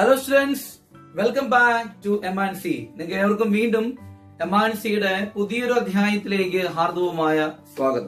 Hello students welcome back to M and C നിങ്ങൾക്ക് ഏവർക്കും വീണ്ടും എം ആൻ സിയുടെ പുതിയൊരു അധ്യായത്തിലേക്ക് ഹാർദവുമായ സ്വാഗതം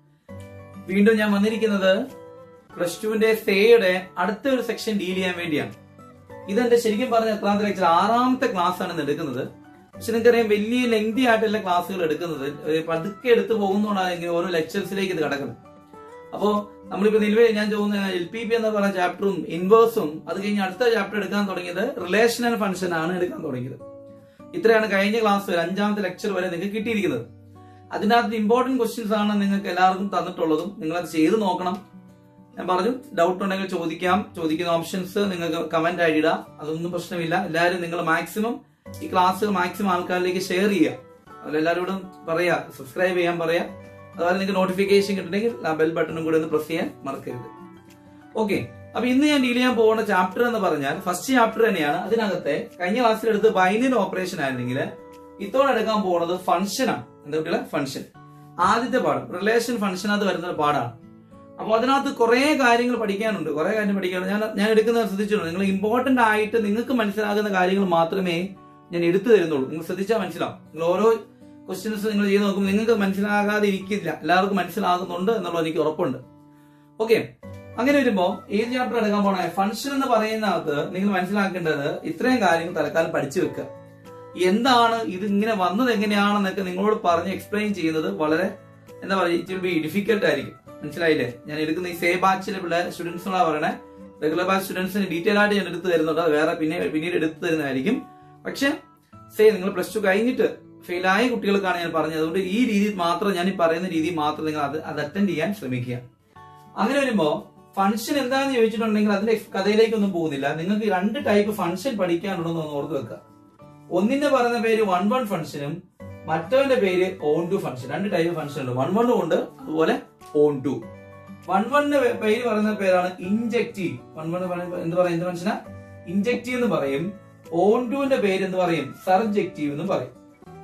വീണ്ടും ഞാൻ വന്നിരിക്കുന്നത് പ്ലസ് ടുവിന്റെ സേയുടെ അടുത്ത ഒരു സെക്ഷൻ ഡീൽ ചെയ്യാൻ വേണ്ടിയാണ് ഇതെന്റെ ശരിക്കും പറഞ്ഞ എത്രാമത്തെ ലെക്ചർ ആറാമത്തെ ക്ലാസ് ആണ് ഇന്ന് എടുക്കുന്നത് പക്ഷെ നിങ്ങൾക്കറിയാം വലിയ ലെങ്തി ആയിട്ടുള്ള ക്ലാസ്സുകൾ എടുക്കുന്നത് ഒരു പതുക്കെ എടുത്തു പോകുന്നതുകൊണ്ടാണ് ഇങ്ങനെ ഓരോ ലെക്ചേഴ്സിലേക്ക് ഇത് കിടക്കുന്നത് അപ്പോ നമ്മളിപ്പോ നിലവിൽ ഞാൻ ചോദിക്കുന്ന എൽ പി പി എന്ന് പറഞ്ഞ ചാപ്റ്ററും ഇൻവേഴ്സും അത് കഴിഞ്ഞ് അടുത്ത ചാപ്റ്റർ എടുക്കാൻ തുടങ്ങിയത് റിലേഷണൽ ഫംഗ്ഷൻ ആണ് എടുക്കാൻ തുടങ്ങിയത് ഇത്രയാണ് കഴിഞ്ഞ ക്ലാസ് വരെ അഞ്ചാമത്തെ ലെക്ചർ വരെ നിങ്ങൾക്ക് കിട്ടിയിരിക്കുന്നത് അതിനകത്ത് ഇമ്പോർട്ടന്റ് ക്വസ്റ്റ്യൻസ് ആണ് നിങ്ങൾക്ക് എല്ലാവർക്കും തന്നിട്ടുള്ളതും നിങ്ങൾ അത് ചെയ്ത് നോക്കണം ഞാൻ പറഞ്ഞു ഡൗട്ട് ഉണ്ടെങ്കിൽ ചോദിക്കാം ചോദിക്കുന്ന ഓപ്ഷൻസ് നിങ്ങൾക്ക് കമന്റ് ആയി ഇടാം അതൊന്നും പ്രശ്നമില്ല എല്ലാവരും നിങ്ങൾ മാക്സിമം ഈ ക്ലാസ് മാക്സിമം ആൾക്കാരിലേക്ക് ഷെയർ ചെയ്യുക അതിലെല്ലാവരോടും പറയാ സബ്സ്ക്രൈബ് ചെയ്യാൻ പറയാ അതുപോലെ നിങ്ങൾക്ക് നോട്ടിഫിക്കേഷൻ കിട്ടണമെങ്കിൽ ആ ബെൽ ബട്ടണും കൂടെ ഒന്ന് പ്രസ് ചെയ്യാൻ മറക്കരുത് ഓക്കെ അപ്പൊ ഇന്ന് ഞാൻ ഡീൽ ചെയ്യാൻ പോകുന്ന ചാപ്റ്റർ എന്ന് പറഞ്ഞാൽ ഫസ്റ്റ് ചാപ്റ്റർ തന്നെയാണ് അതിനകത്തെ കഴിഞ്ഞ ക്ലാസ്സിൽ എടുത്ത് ബൈനറി ഓപ്പറേഷൻ ആയിരുന്നെങ്കിൽ ഇത്തോടെ എടുക്കാൻ പോകുന്നത് ഫംഗ്ഷനാണ് എന്താ കുട്ടികളെ ഫംഗ്ഷൻ ആദ്യത്തെ പാഠം റിലേഷൻ ഫംഗ്ഷനകത്ത് വരുന്ന ഒരു പാഠമാണ് അപ്പോൾ അതിനകത്ത് കുറെ കാര്യങ്ങൾ പഠിക്കാനുണ്ട് കുറെ കാര്യം പഠിക്കാനുണ്ട് ഞാൻ ഞാൻ എടുക്കുന്നത് ശ്രദ്ധിച്ചിട്ടുണ്ട് നിങ്ങൾ ഇമ്പോർട്ടന്റ് ആയിട്ട് നിങ്ങൾക്ക് മനസ്സിലാകുന്ന കാര്യങ്ങൾ മാത്രമേ ഞാൻ എടുത്തു തരുന്നുള്ളൂ നിങ്ങൾ ശ്രദ്ധിച്ചാൽ മനസ്സിലാവും നിങ്ങൾ ഓരോ ക്വസ്റ്റ്യൻസ് നിങ്ങൾ ചെയ്ത് നോക്കുമ്പോൾ നിങ്ങൾക്ക് മനസ്സിലാകാതെ ഇരിക്കില്ല എല്ലാവർക്കും മനസ്സിലാകുന്നുണ്ട് എന്നുള്ളത് എനിക്ക് ഉറപ്പുണ്ട് ഓക്കെ അങ്ങനെ വരുമ്പോ ഏത് ചാപ്റ്റർ എടുക്കാൻ പോണേ ഫംഗ്ഷൻ എന്ന് പറയുന്നകത്ത് നിങ്ങൾ മനസ്സിലാക്കേണ്ടത് ഇത്രയും കാര്യങ്ങൾ തൽക്കാലം പഠിച്ചു വെക്കുക എന്താണ് ഇത് ഇങ്ങനെ വന്നത് എങ്ങനെയാണെന്നൊക്കെ നിങ്ങളോട് പറഞ്ഞ് എക്സ്പ്ലെയിൻ ചെയ്യുന്നത് വളരെ എന്താ പറയുക ഇറ്റ് വിൽ ബി ഡിഫിക്കൽട്ട് ആയിരിക്കും മനസ്സിലായില്ലേ ഞാൻ എടുക്കുന്ന ഈ സേ ബാച്ചിലെ പിള്ളേർ സ്റ്റുഡൻസിനോടാ പറയണേ റെഗുലർ ബാച്ച് സ്റ്റുഡൻസിന് ഡീറ്റെയിൽ ആയിട്ട് ഞാൻ എടുത്തു തരുന്നുണ്ട് അത് വേറെ പിന്നെ പിന്നീട് എടുത്തു തരുന്നതായിരിക്കും പക്ഷെ സേ നിങ്ങൾ പ്ലസ് ടു കഴിഞ്ഞിട്ട് ഫെയിലായ കുട്ടികൾക്കാണ് ഞാൻ പറഞ്ഞത് അതുകൊണ്ട് ഈ രീതി മാത്രം ഞാൻ ഈ പറയുന്ന രീതി മാത്രം നിങ്ങൾ അത് അത് അറ്റൻഡ് ചെയ്യാൻ ശ്രമിക്കുക അങ്ങനെ വരുമ്പോ ഫംഗ്ഷൻ എന്താണെന്ന് ചോദിച്ചിട്ടുണ്ടെങ്കിൽ അതിന്റെ കഥയിലേക്കൊന്നും പോകുന്നില്ല നിങ്ങൾക്ക് രണ്ട് ടൈപ്പ് ഫംഗ്ഷൻ പഠിക്കാനുണ്ടെന്ന് ഒന്ന് ഓർത്ത് വെക്കുക ഒന്നിന്റെ പറയുന്ന പേര് വൺ വൺ ഫംഗ്ഷനും മറ്റവന്റെ പേര് ഓൺ ടു ഫംഗ്ഷൻ രണ്ട് ടൈപ്പ് ഫംഗ്ഷൻ ഉണ്ട് വൺ വണ്ണും ഉണ്ട് അതുപോലെ ഓൺ ടു വൺ വണ്ണിന്റെ പേര് പറയുന്ന പേരാണ് ഇൻജക്റ്റീവ് വൺ വൺ എന്ത് പറയും എന്ത് ഫംഗ്ഷനാ ഇൻജക്റ്റീവ് എന്ന് പറയും ഓൺ ടുവിന്റെ പേര് എന്ത് പറയും സർജക്റ്റീവ് എന്ന് പറയും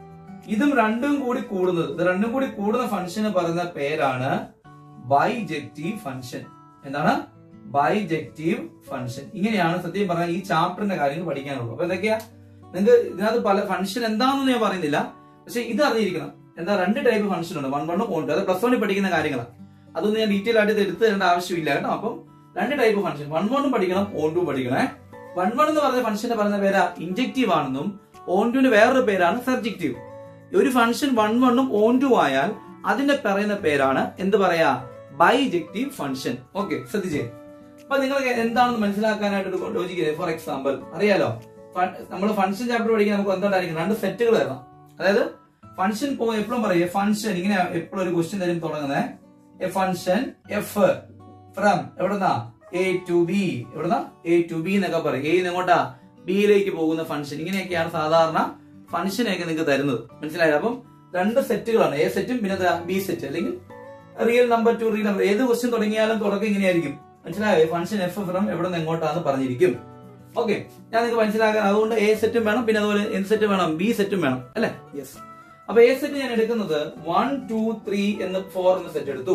ഇതും രണ്ടും കൂടി കൂടുന്നത് ഇത് രണ്ടും കൂടി കൂടുന്ന ഫംഗ്ഷന് പറയുന്ന പേരാണ് ബൈജക്റ്റീവ് ഫംഗ്ഷൻ എന്താണ് ബൈജക്റ്റീവ് ഫംഗ്ഷൻ ഇങ്ങനെയാണ് സത്യം പറഞ്ഞാൽ ഈ ചാപ്റ്ററിന്റെ കാര്യങ്ങൾ പഠിക്കാനുള്ളൂ അപ്പൊ എന്തൊക്കെയാ നിങ്ങൾക്ക് ഇതിനകത്ത് പല ഫംഗ്ഷൻ എന്താണെന്ന് ഞാൻ പറയുന്നില്ല പക്ഷെ ഇത് അറിഞ്ഞിരിക്കണം എന്താ രണ്ട് ടൈപ്പ് ഫംഗ്ഷൻ ഉണ്ട് വൺ വണ്ണും ഉണ്ട് അത് പ്ലസ് വണ്ണിൽ പഠിക്കുന്ന കാര്യങ്ങളാണ് അതൊന്നും ഞാൻ ഡീറ്റെയിൽ ആയിട്ട് ഇത് എടുത്തു തരേണ്ട ആവശ്യമില്ല കേട്ടോ അപ്പം രണ്ട് ടൈപ്പ് ഫംഗ്ഷൻ വൺ വണ്ണും പഠിക്കണം ഓൺ ടു പഠിക്കണേ വൺ വൺ എന്ന് പറഞ്ഞ ഫംഗ്ഷന്റെ പറയുന്ന പേരാ ഇൻജക്റ്റീവ് ആണെന്നും ഓൺ ടുവിന്റെ വേറൊരു പേരാണ് സർജക്റ്റീവ് ഒരു ഫംഗ്ഷൻ വൺ വണ്ണും ഓൺ ടു ആയാൽ അതിന്റെ പറയുന്ന പേരാണ് എന്ത് പറയാ ബൈജക്റ്റീവ് ഫംഗ്ഷൻ ഓക്കെ ശ്രദ്ധിച്ചേ അപ്പൊ നിങ്ങൾ എന്താണെന്ന് മനസ്സിലാക്കാനായിട്ട് ഒരു ലോജിക്ക് ഫോർ എക്സാമ്പിൾ അറിയാലോ നമ്മൾ ഫംഗ്ഷൻ ചാപ്റ്റർ പഠിക്കാൻ നമുക്ക് എന്തായിരിക്കും രണ്ട് സെറ്റുകൾ തരണം അതായത് ഫംഗ്ഷൻ പോകും എപ്പോഴും പറയും ഫംഗ്ഷൻ ഇങ്ങനെ എപ്പോഴും ഒരു ക്വസ്റ്റ്യൻ തരും തുടങ്ങുന്നത് എ ഫംഗ്ഷൻ എഫ് ഫ്രം എവിടെന്നാ എ ടു ബി എവിടെന്നാ എ ടു ബി എന്നൊക്കെ പറയും എ എങ്ങോട്ടാ ബിയിലേക്ക് പോകുന്ന ഫംഗ്ഷൻ ഇങ്ങനെയൊക്കെയാണ് സാധാരണ ഫംഗ്ഷനെയൊക്കെ നിങ്ങൾക്ക് തരുന്നത് മനസ്സിലായത് അപ്പം രണ്ട് സെറ്റുകളാണ് എ സെറ്റും പിന്നെ ബി സെറ്റ് അല്ലെങ്കിൽ real number to real number ഏത് ക്വസ്റ്റ്യൻ തുടങ്ങിയാലും തുടക്കം ഇങ്ങനെയായിരിക്കും മനസ്സിലായോ ഫംഗ്ഷൻ എഫ് ഫ്രം എവിടെ നിന്ന് എങ്ങോട്ടാന്ന് പറഞ്ഞിരിക്കും ഓക്കെ ഞാൻ നിങ്ങൾക്ക് മനസ്സിലാക്കാൻ അതുകൊണ്ട് എ സെറ്റും വേണം പിന്നെ അതുപോലെ എന്ത് സെറ്റും വേണം ബി സെറ്റും വേണം അല്ലെ യെസ് അപ്പൊ എ സെറ്റ് ഞാൻ എടുക്കുന്നത് വൺ ടു ത്രീ എന്ന് ഫോർ എന്ന സെറ്റ് എടുത്തു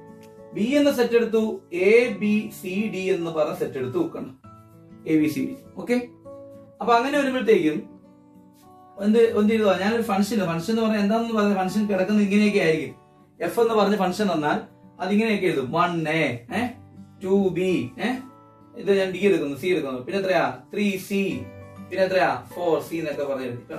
ബി എന്ന സെറ്റ് എടുത്തു എ ബി സി ഡി എന്ന് പറഞ്ഞ സെറ്റ് എടുത്തു കണ്ടോ A B C D okay അപ്പൊ അങ്ങനെ വരുമ്പോഴത്തേക്കും എന്ത് എന്ത് ചെയ്തോ ഞാനൊരു ഫംഗ്ഷൻ ഫംഗ്ഷൻ എന്ന് പറഞ്ഞാൽ എന്താണെന്ന് പറഞ്ഞ ഫംഗ്ഷൻ കിടക്കുന്നത് ഇങ്ങനെയൊക്കെ ആയിരിക്കും എഫ് എന്ന് പറഞ്ഞ ഫംഗ്ഷൻ തന്നാൽ അതിങ്ങനെയൊക്കെ എഴുതും one A uh two B uh ഇത് ഞാൻ ഡി എടുക്കുന്നു സി എടുക്കുന്നു പിന്നെ എത്രയാ ത്രീ സി പിന്നെ എത്രയാ ഫോർ സി എന്നൊക്കെ പറഞ്ഞു എഴുതി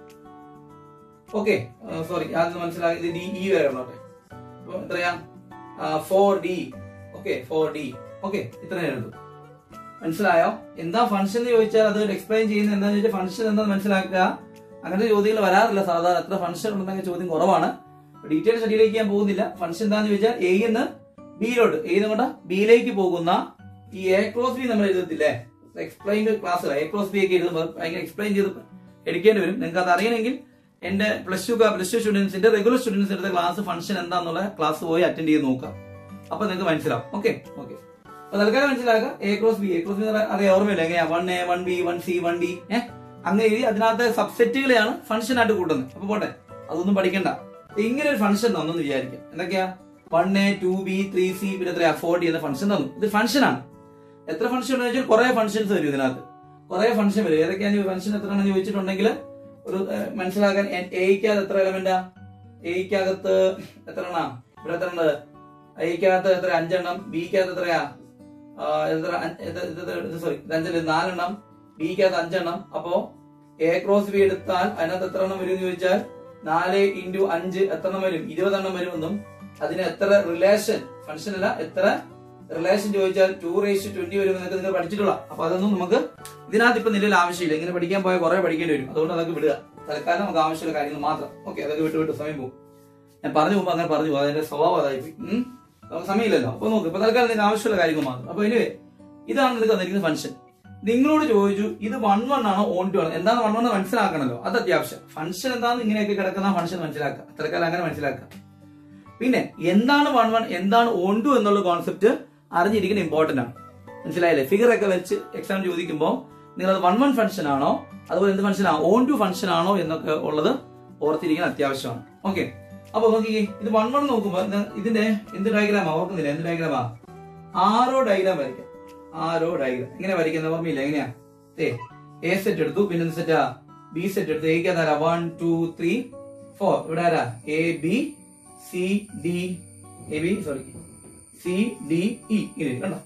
ഓക്കെ സോറി ആദ്യം മനസ്സിലാക്കി ഇത് ഡി ഇ വരെ ഉള്ളോട്ടെ അപ്പൊ എത്രയാ four D okay four D okay ഇത്രയും എഴുതും മനസ്സിലായോ എന്താ ഫംഗ്ഷൻ എന്ന് ചോദിച്ചാൽ അത് എക്സ്പ്ലെയിൻ ചെയ്യുന്നത് എന്താണെന്ന് ചോദിച്ചാൽ ഫംഗ്ഷൻ എന്താണെന്ന് മനസ്സിലാക്കുക അങ്ങനത്തെ ചോദ്യങ്ങൾ വരാറില്ല സാധാരണ എത്ര ഫംഗ്ഷൻ ഉണ്ടെങ്കിൽ ചോദ്യം കുറവാണ് ഡീറ്റെയിൽ സ്റ്റഡിയിലേക്ക് ഞാൻ പോകുന്നില്ല ഫംഗ്ഷൻ എന്താണെന്ന് ചോദിച്ചാൽ എ എന്ന് ബിയിലോട്ട് എ കൊണ്ട് ബിയിലേക്ക് പോകുന്ന ഈ എ ക്രോസ് ബി നമ്മൾ എഴുതത്തില്ലേ explain class A cross B ഒക്കെ എഴുതുമ്പോൾ ഭയങ്കര എക്സ്പ്ലെയിൻ ചെയ്ത് എടുക്കേണ്ടി വരും നിങ്ങൾക്ക് അത് അറിയണമെങ്കിൽ എന്റെ പ്ലസ് ടു പ്ലസ് ടു സ്റ്റുഡൻസിന്റെ റെഗുലർ സ്റ്റുഡൻസ് എടുത്ത ക്ലാസ് ഫംഗ്ഷൻ എന്താന്നുള്ള ക്ലാസ് പോയി അറ്റൻഡ് ചെയ്ത് നോക്കാം അപ്പൊ നിങ്ങൾക്ക് മനസ്സിലാവും ഓക്കെ ഓക്കെ അപ്പൊ തൽക്കാലം മനസ്സിലാക്കുക A cross B A cross B അറിയാം ഓർമ്മയില്ല എങ്ങനെയാ one A one B one C one D uh അങ്ങനെ എഴുതി അതിനകത്ത് സബ്സെറ്റുകളെയാണ് ഫംഗ്ഷൻ ആയിട്ട് കൂട്ടുന്നത് അപ്പൊ പോട്ടെ അതൊന്നും പഠിക്കണ്ട ഇങ്ങനെ ഒരു ഫംഗ്ഷൻ തന്നു വിചാരിക്കാം എന്തൊക്കെയാ one A to B three C പിന്നെ എത്രയാ ഫോർ ഡി എന്ന ഫംഗ്ഷൻ തന്നു ഇത് ഫംഗ്ഷൻ ആണ് എത്ര ഫംഗ്ഷൻ ഉണ്ടെന്ന് വെച്ചാൽ കുറെ ഫംഗ്ഷൻസ് വരും ഇതിനകത്ത് കുറെ ഫംഗ്ഷൻ വരും ഏതൊക്കെയാണ് ഫംഗ്ഷൻ എത്ര എണ്ണം ചോദിച്ചിട്ടുണ്ടെങ്കിൽ ഒരു ഏഹ്, മനസ്സിലാക്കാൻ എയ്ക്കകത്ത് എത്ര എലമെന്റാ എയ്ക്കകത്ത് എത്ര എണ്ണ ഇവിടെ എത്ര ഉണ്ട് എയ്ക്കകത്ത് എത്ര അഞ്ചെണ്ണം ബിക്കകത്ത് എത്രയാ ആ, എത്ര സോറി അഞ്ചല്ല നാലെണ്ണം ബിക്കകത്ത് അഞ്ചെണ്ണം അപ്പോ എ ക്രോസ് ബി എടുത്താൽ അതിനകത്ത് എത്ര എണ്ണം വരും എന്ന് ചോദിച്ചാൽ നാല് ഇൻറ്റു അഞ്ച് എത്ര എണ്ണം വരും ഇരുപതെണ്ണം വരുമെന്നും അതിന് എത്ര റിലേഷൻ ഫംഗ്ഷൻ അല്ല എത്ര റിലേഷൻ ചോദിച്ചാൽ ടു റേസ് ട്വന്റി വരും എന്നൊക്കെ നിങ്ങൾ പഠിച്ചിട്ടുള്ള അപ്പൊ അതൊന്നും നമുക്ക് ഇതിനകത്ത് ഇപ്പൊ നിലവിൽ ആവശ്യമില്ല ഇങ്ങനെ പഠിക്കാൻ പോയാൽ കുറെ പഠിക്കേണ്ടി വരും അതുകൊണ്ട് അതൊക്കെ വിടുക തൽക്കാലം നമുക്ക് ആവശ്യമുള്ള കാര്യങ്ങൾ മാത്രം ഓക്കെ അതൊക്കെ വിട്ട് വിട്ട് സമയം പോകും ഞാൻ പറഞ്ഞു പോകുമ്പോൾ അങ്ങനെ പറഞ്ഞു പോകും അതിന്റെ സ്വഭാവം അതായി പോയി ഉം. നമുക്ക് സമയമില്ലല്ലോ അപ്പൊ നോക്ക് ഇപ്പൊ തൽക്കാലം നിങ്ങൾക്ക് ആവശ്യമുള്ള കാര്യങ്ങൾ മാത്രം അപ്പൊ എനിവേ ഇതാണ് നിങ്ങൾക്ക് തന്നിരിക്കുന്ന ഫംഗ്ഷൻ നിങ്ങളോട് ചോദിച്ചു ഇത് വൺ വൺ ആണോ ഓൺ ടു ആണോ എന്താണ് വൺ വൺ മനസ്സിലാക്കണല്ലോ അത് അത്യാവശ്യം ഫംഗ്ഷൻ എന്താണെന്ന് ഇങ്ങനെയൊക്കെ കിടക്കുന്ന ഫംഗ്ഷൻ മനസ്സിലാക്കുക അത്രക്കാലം അങ്ങനെ മനസ്സിലാക്കുക പിന്നെ എന്താണ് വൺ വൺ എന്താണ് ഓൺ ടു എന്നുള്ള കോൺസെപ്റ്റ് അറിഞ്ഞിരിക്കുന്നത് ഇമ്പോർട്ടന്റ് ആണ് മനസ്സിലായില്ലേ ഫിഗർ ഒക്കെ വെച്ച് എക്സാം ചോദിക്കുമ്പോൾ നിങ്ങൾ അത് വൺ വൺ ഫംഗ്ഷൻ ആണോ അതുപോലെ എന്ത് ഫംഗ്ഷൻ ആണോ ഓൺ ടു ഫംഗ്ഷൻ ആണോ എന്നൊക്കെ ഉള്ളത് ഓർത്തിരിക്കാൻ അത്യാവശ്യമാണ് ഓക്കെ അപ്പൊ നോക്കിക്കേ ഇത് വൺ വൺ നോക്കുമ്പോൾ ഇത് ഇതിന്റെ എന്ത് ഡയഗ്രാമാ ഓർക്കുന്നില്ല എന്ത് ഡയഗ്രാമാ ആരോ ഡയഗ്രാം വരയ്ക്കാം ആരോ ഡയഗ്രാം എങ്ങനെ വരയ്ക്കുന്ന ഓർമ്മയില്ല എങ്ങനെയാ ഏ എ സെറ്റ് എടുത്തു പിന്നെ എന്ത് സെറ്റാ ബി സെറ്റ് എടുത്തു എക്ക് ആരാ വൺ ടു ത്രീ ഫോർ ഇവിടെ ആരാ A B C D A B sorry C D E ഇങ്ങനെ കണ്ടോ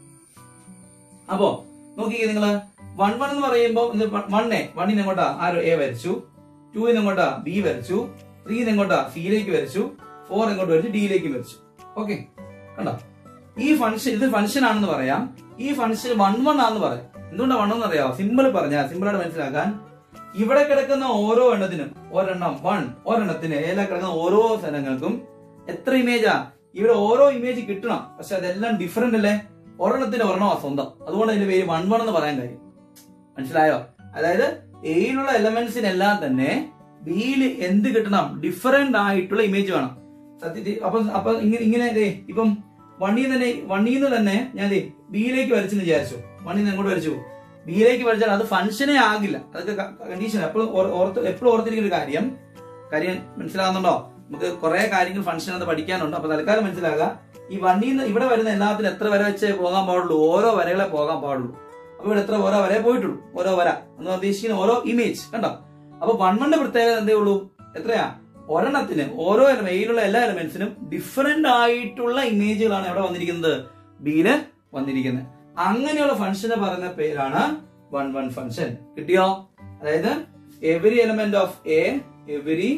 അപ്പോ നോക്കിക്കേ നിങ്ങള് വൺ വൺ എന്ന് പറയുമ്പോൾ വൺ എ വണ്ണിന് എങ്ങോട്ടാ ആരോ എ വരച്ചു ടൂവിന് എങ്ങോട്ടാ ബി വരച്ചു ത്രീന്ന് എങ്ങോട്ടാ സിയിലേക്ക് വരച്ചു ഫോർ എങ്ങോട്ട് വരച്ചു ഡിയിലേക്ക് വരച്ചു ഓക്കെ കണ്ടോ ഈ ഫംഗ്ഷൻ ഇത് ഫംഗ്ഷൻ ആണെന്ന് പറയാം ഈ ഫംഗ്ഷൻ വൺ വൺ ആണെന്ന് പറയാം എന്തുകൊണ്ടാണ് വൺ എന്ന് അറിയാമോ സിമ്പിൾ പറഞ്ഞാൽ സിമ്പിൾ ആയിട്ട് മനസ്സിലാക്കാൻ ഇവിടെ കിടക്കുന്ന ഓരോ എണ്ണത്തിനും ഒരെണ്ണം വൺ ഒരെണ്ണത്തിന് ഏല കിടക്കുന്ന ഓരോ സ്ഥലങ്ങൾക്കും എത്ര ഇമേജാ ഇവിടെ ഓരോ ഇമേജ് കിട്ടണം പക്ഷെ അതെല്ലാം ഡിഫറെന്റ് അല്ലേ ഒരെണ്ണത്തിന് ഒരെണ്ണമാ സ്വന്തം അതുകൊണ്ട് അതിന്റെ പേര് വൺ വൺ എന്ന് പറയാൻ കാര്യം മനസ്സിലായോ അതായത് എയിലുള്ള എലമെന്റ്സിനെല്ലാം തന്നെ ബിയിൽ എന്ത് കിട്ടണം ഡിഫറെന്റ് ആയിട്ടുള്ള ഇമേജ് വേണം സത്യത്തിൽ അപ്പൊ അപ്പൊ ഇങ്ങനെ ഇങ്ങനെ ദേ ഇപ്പം വണ്ണിൽ തന്നെ വണ്ണിൽ നിന്ന് തന്നെ ഞാൻ ദേ ബിയിലേക്ക് വരച്ചെന്ന് വിചാരിച്ചു വണ്ണിൽ നിന്ന് എങ്ങോട്ട് വരച്ചു ബിയിലേക്ക് വരച്ചാൽ അത് ഫംഗ്ഷനേ ആകില്ല അതൊക്കെ കണ്ടീഷൻ എപ്പോഴും ഓർത്ത് എപ്പോഴും ഓർത്തിരിക്കുന്ന ഒരു കാര്യം കാര്യം മനസ്സിലാകുന്നുണ്ടോ നമുക്ക് കുറെ കാര്യങ്ങൾ ഫംഗ്ഷൻ അത് പഠിക്കാനുണ്ട് അപ്പൊ തൽക്കാലം മനസ്സിലാക്കുക ഈ വണ്ണിൽ നിന്ന് ഇവിടെ വരുന്ന എല്ലാത്തിനും എത്ര വര വെച്ച് പോകാൻ പാടുള്ളൂ ഓരോ വരകളെ പോകാൻ പാടുള്ളൂ അപ്പൊ ഇവിടെ എത്ര ഓരോ വരെ പോയിട്ടുള്ളൂ ഓരോ വര എന്ന് ഉദ്ദേശിക്കുന്ന ഓരോ ഇമേജ് കണ്ടോ അപ്പൊ വണ്മന്റെ പ്രത്യേകത എന്തേ ഉള്ളൂ എത്രയാ ഒരെണ്ണത്തിന് ഓരോ മെയിലുള്ള എല്ലാ എലമെന്റ്സിനും ഡിഫറെന്റ് ആയിട്ടുള്ള ഇമേജുകളാണ് എവിടെ വന്നിരിക്കുന്നത് ബിയില് വന്നിരിക്കുന്നത് അങ്ങനെയുള്ള ഫംഗ്ഷന് പറയുന്ന പേരാണ് വൺ വൺ ഫംഗ്ഷൻ കിട്ടിയോ അതായത് every element of A every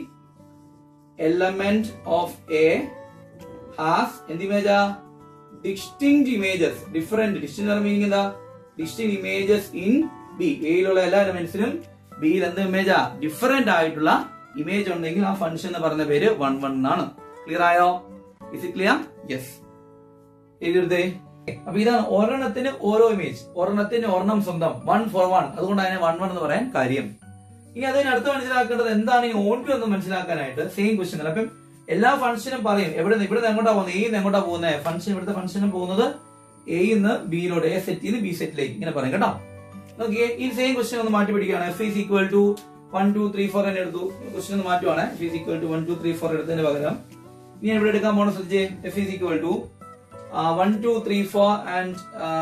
element of A has എന്ത് ഇമേജാ distinct images different distinct meaning എന്താ ഡിസ്റ്റിങ് ഇമേജസ് ഇൻ ബി എയിലുള്ള എല്ലാ എലമെന്റ്സിനും ബിയിൽ എന്ത് ഇമേജാ ഡിഫറെന്റ് ആയിട്ടുള്ള ഇമേജ് ഉണ്ടെങ്കിൽ ആ ഫംഗ്ഷൻ എന്ന് പറയുന്ന പേര് വൺ വൺ എന്നാണ് ക്ലിയർ ആയോ ഇസ് ഇറ്റ് ക്ലിയർ യെസ് എഴുതേ അപ്പൊ ഇതാണ് ഒരെണ്ണത്തിന് ഓരോ ഇമേജ് ഒരെണ്ണത്തിന് ഒരെണ്ണം സ്വന്തം വൺ ഫോർ വൺ അതുകൊണ്ട് അതിനെ വൺ വൺ എന്ന് പറയാൻ കാര്യം ഇനി അതിന് അടുത്ത് മനസ്സിലാക്കേണ്ടത് എന്താണ് ഈ ഓൺ ടു എന്ന് മനസ്സിലാക്കാനായിട്ട് സെയിം ക്വസ്റ്റ്യൻ അപ്പം എല്ലാ ഫംഗ്ഷനും പറയും എവിടെ നിന്ന് ഇവിടെ നിന്ന് എങ്ങോട്ടാ പോകുന്നത് എയിൽ നിന്ന് എങ്ങോട്ടാ പോകുന്നത് ഫംഗ്ഷൻ ഇവിടുത്തെ ഫംഗ്ഷനും പോകുന്നത് എയിൽ നിന്ന് ബിയിലോട്ട് എ സെറ്റിൽ നിന്ന് ബി സെറ്റിലേക്ക് ഇങ്ങനെ പറയും കേട്ടോ നോക്കിയേ ഈ സെയിം ക്വസ്റ്റ്യൻ ഒന്ന് മാറ്റി പിടിക്കുകയാണ് F is equal to one two three four എന്ന് എടുത്തു ക്വസ്റ്റ്യൻ ഒന്ന് മാറ്റുവാണ് F is equal to one two three four എടുത്തതിന് പകരം ഇനി ഇവിടെ എടുക്കാൻ പോണ ശ്രദ്ധിച്ചേ F is equal to one two three four and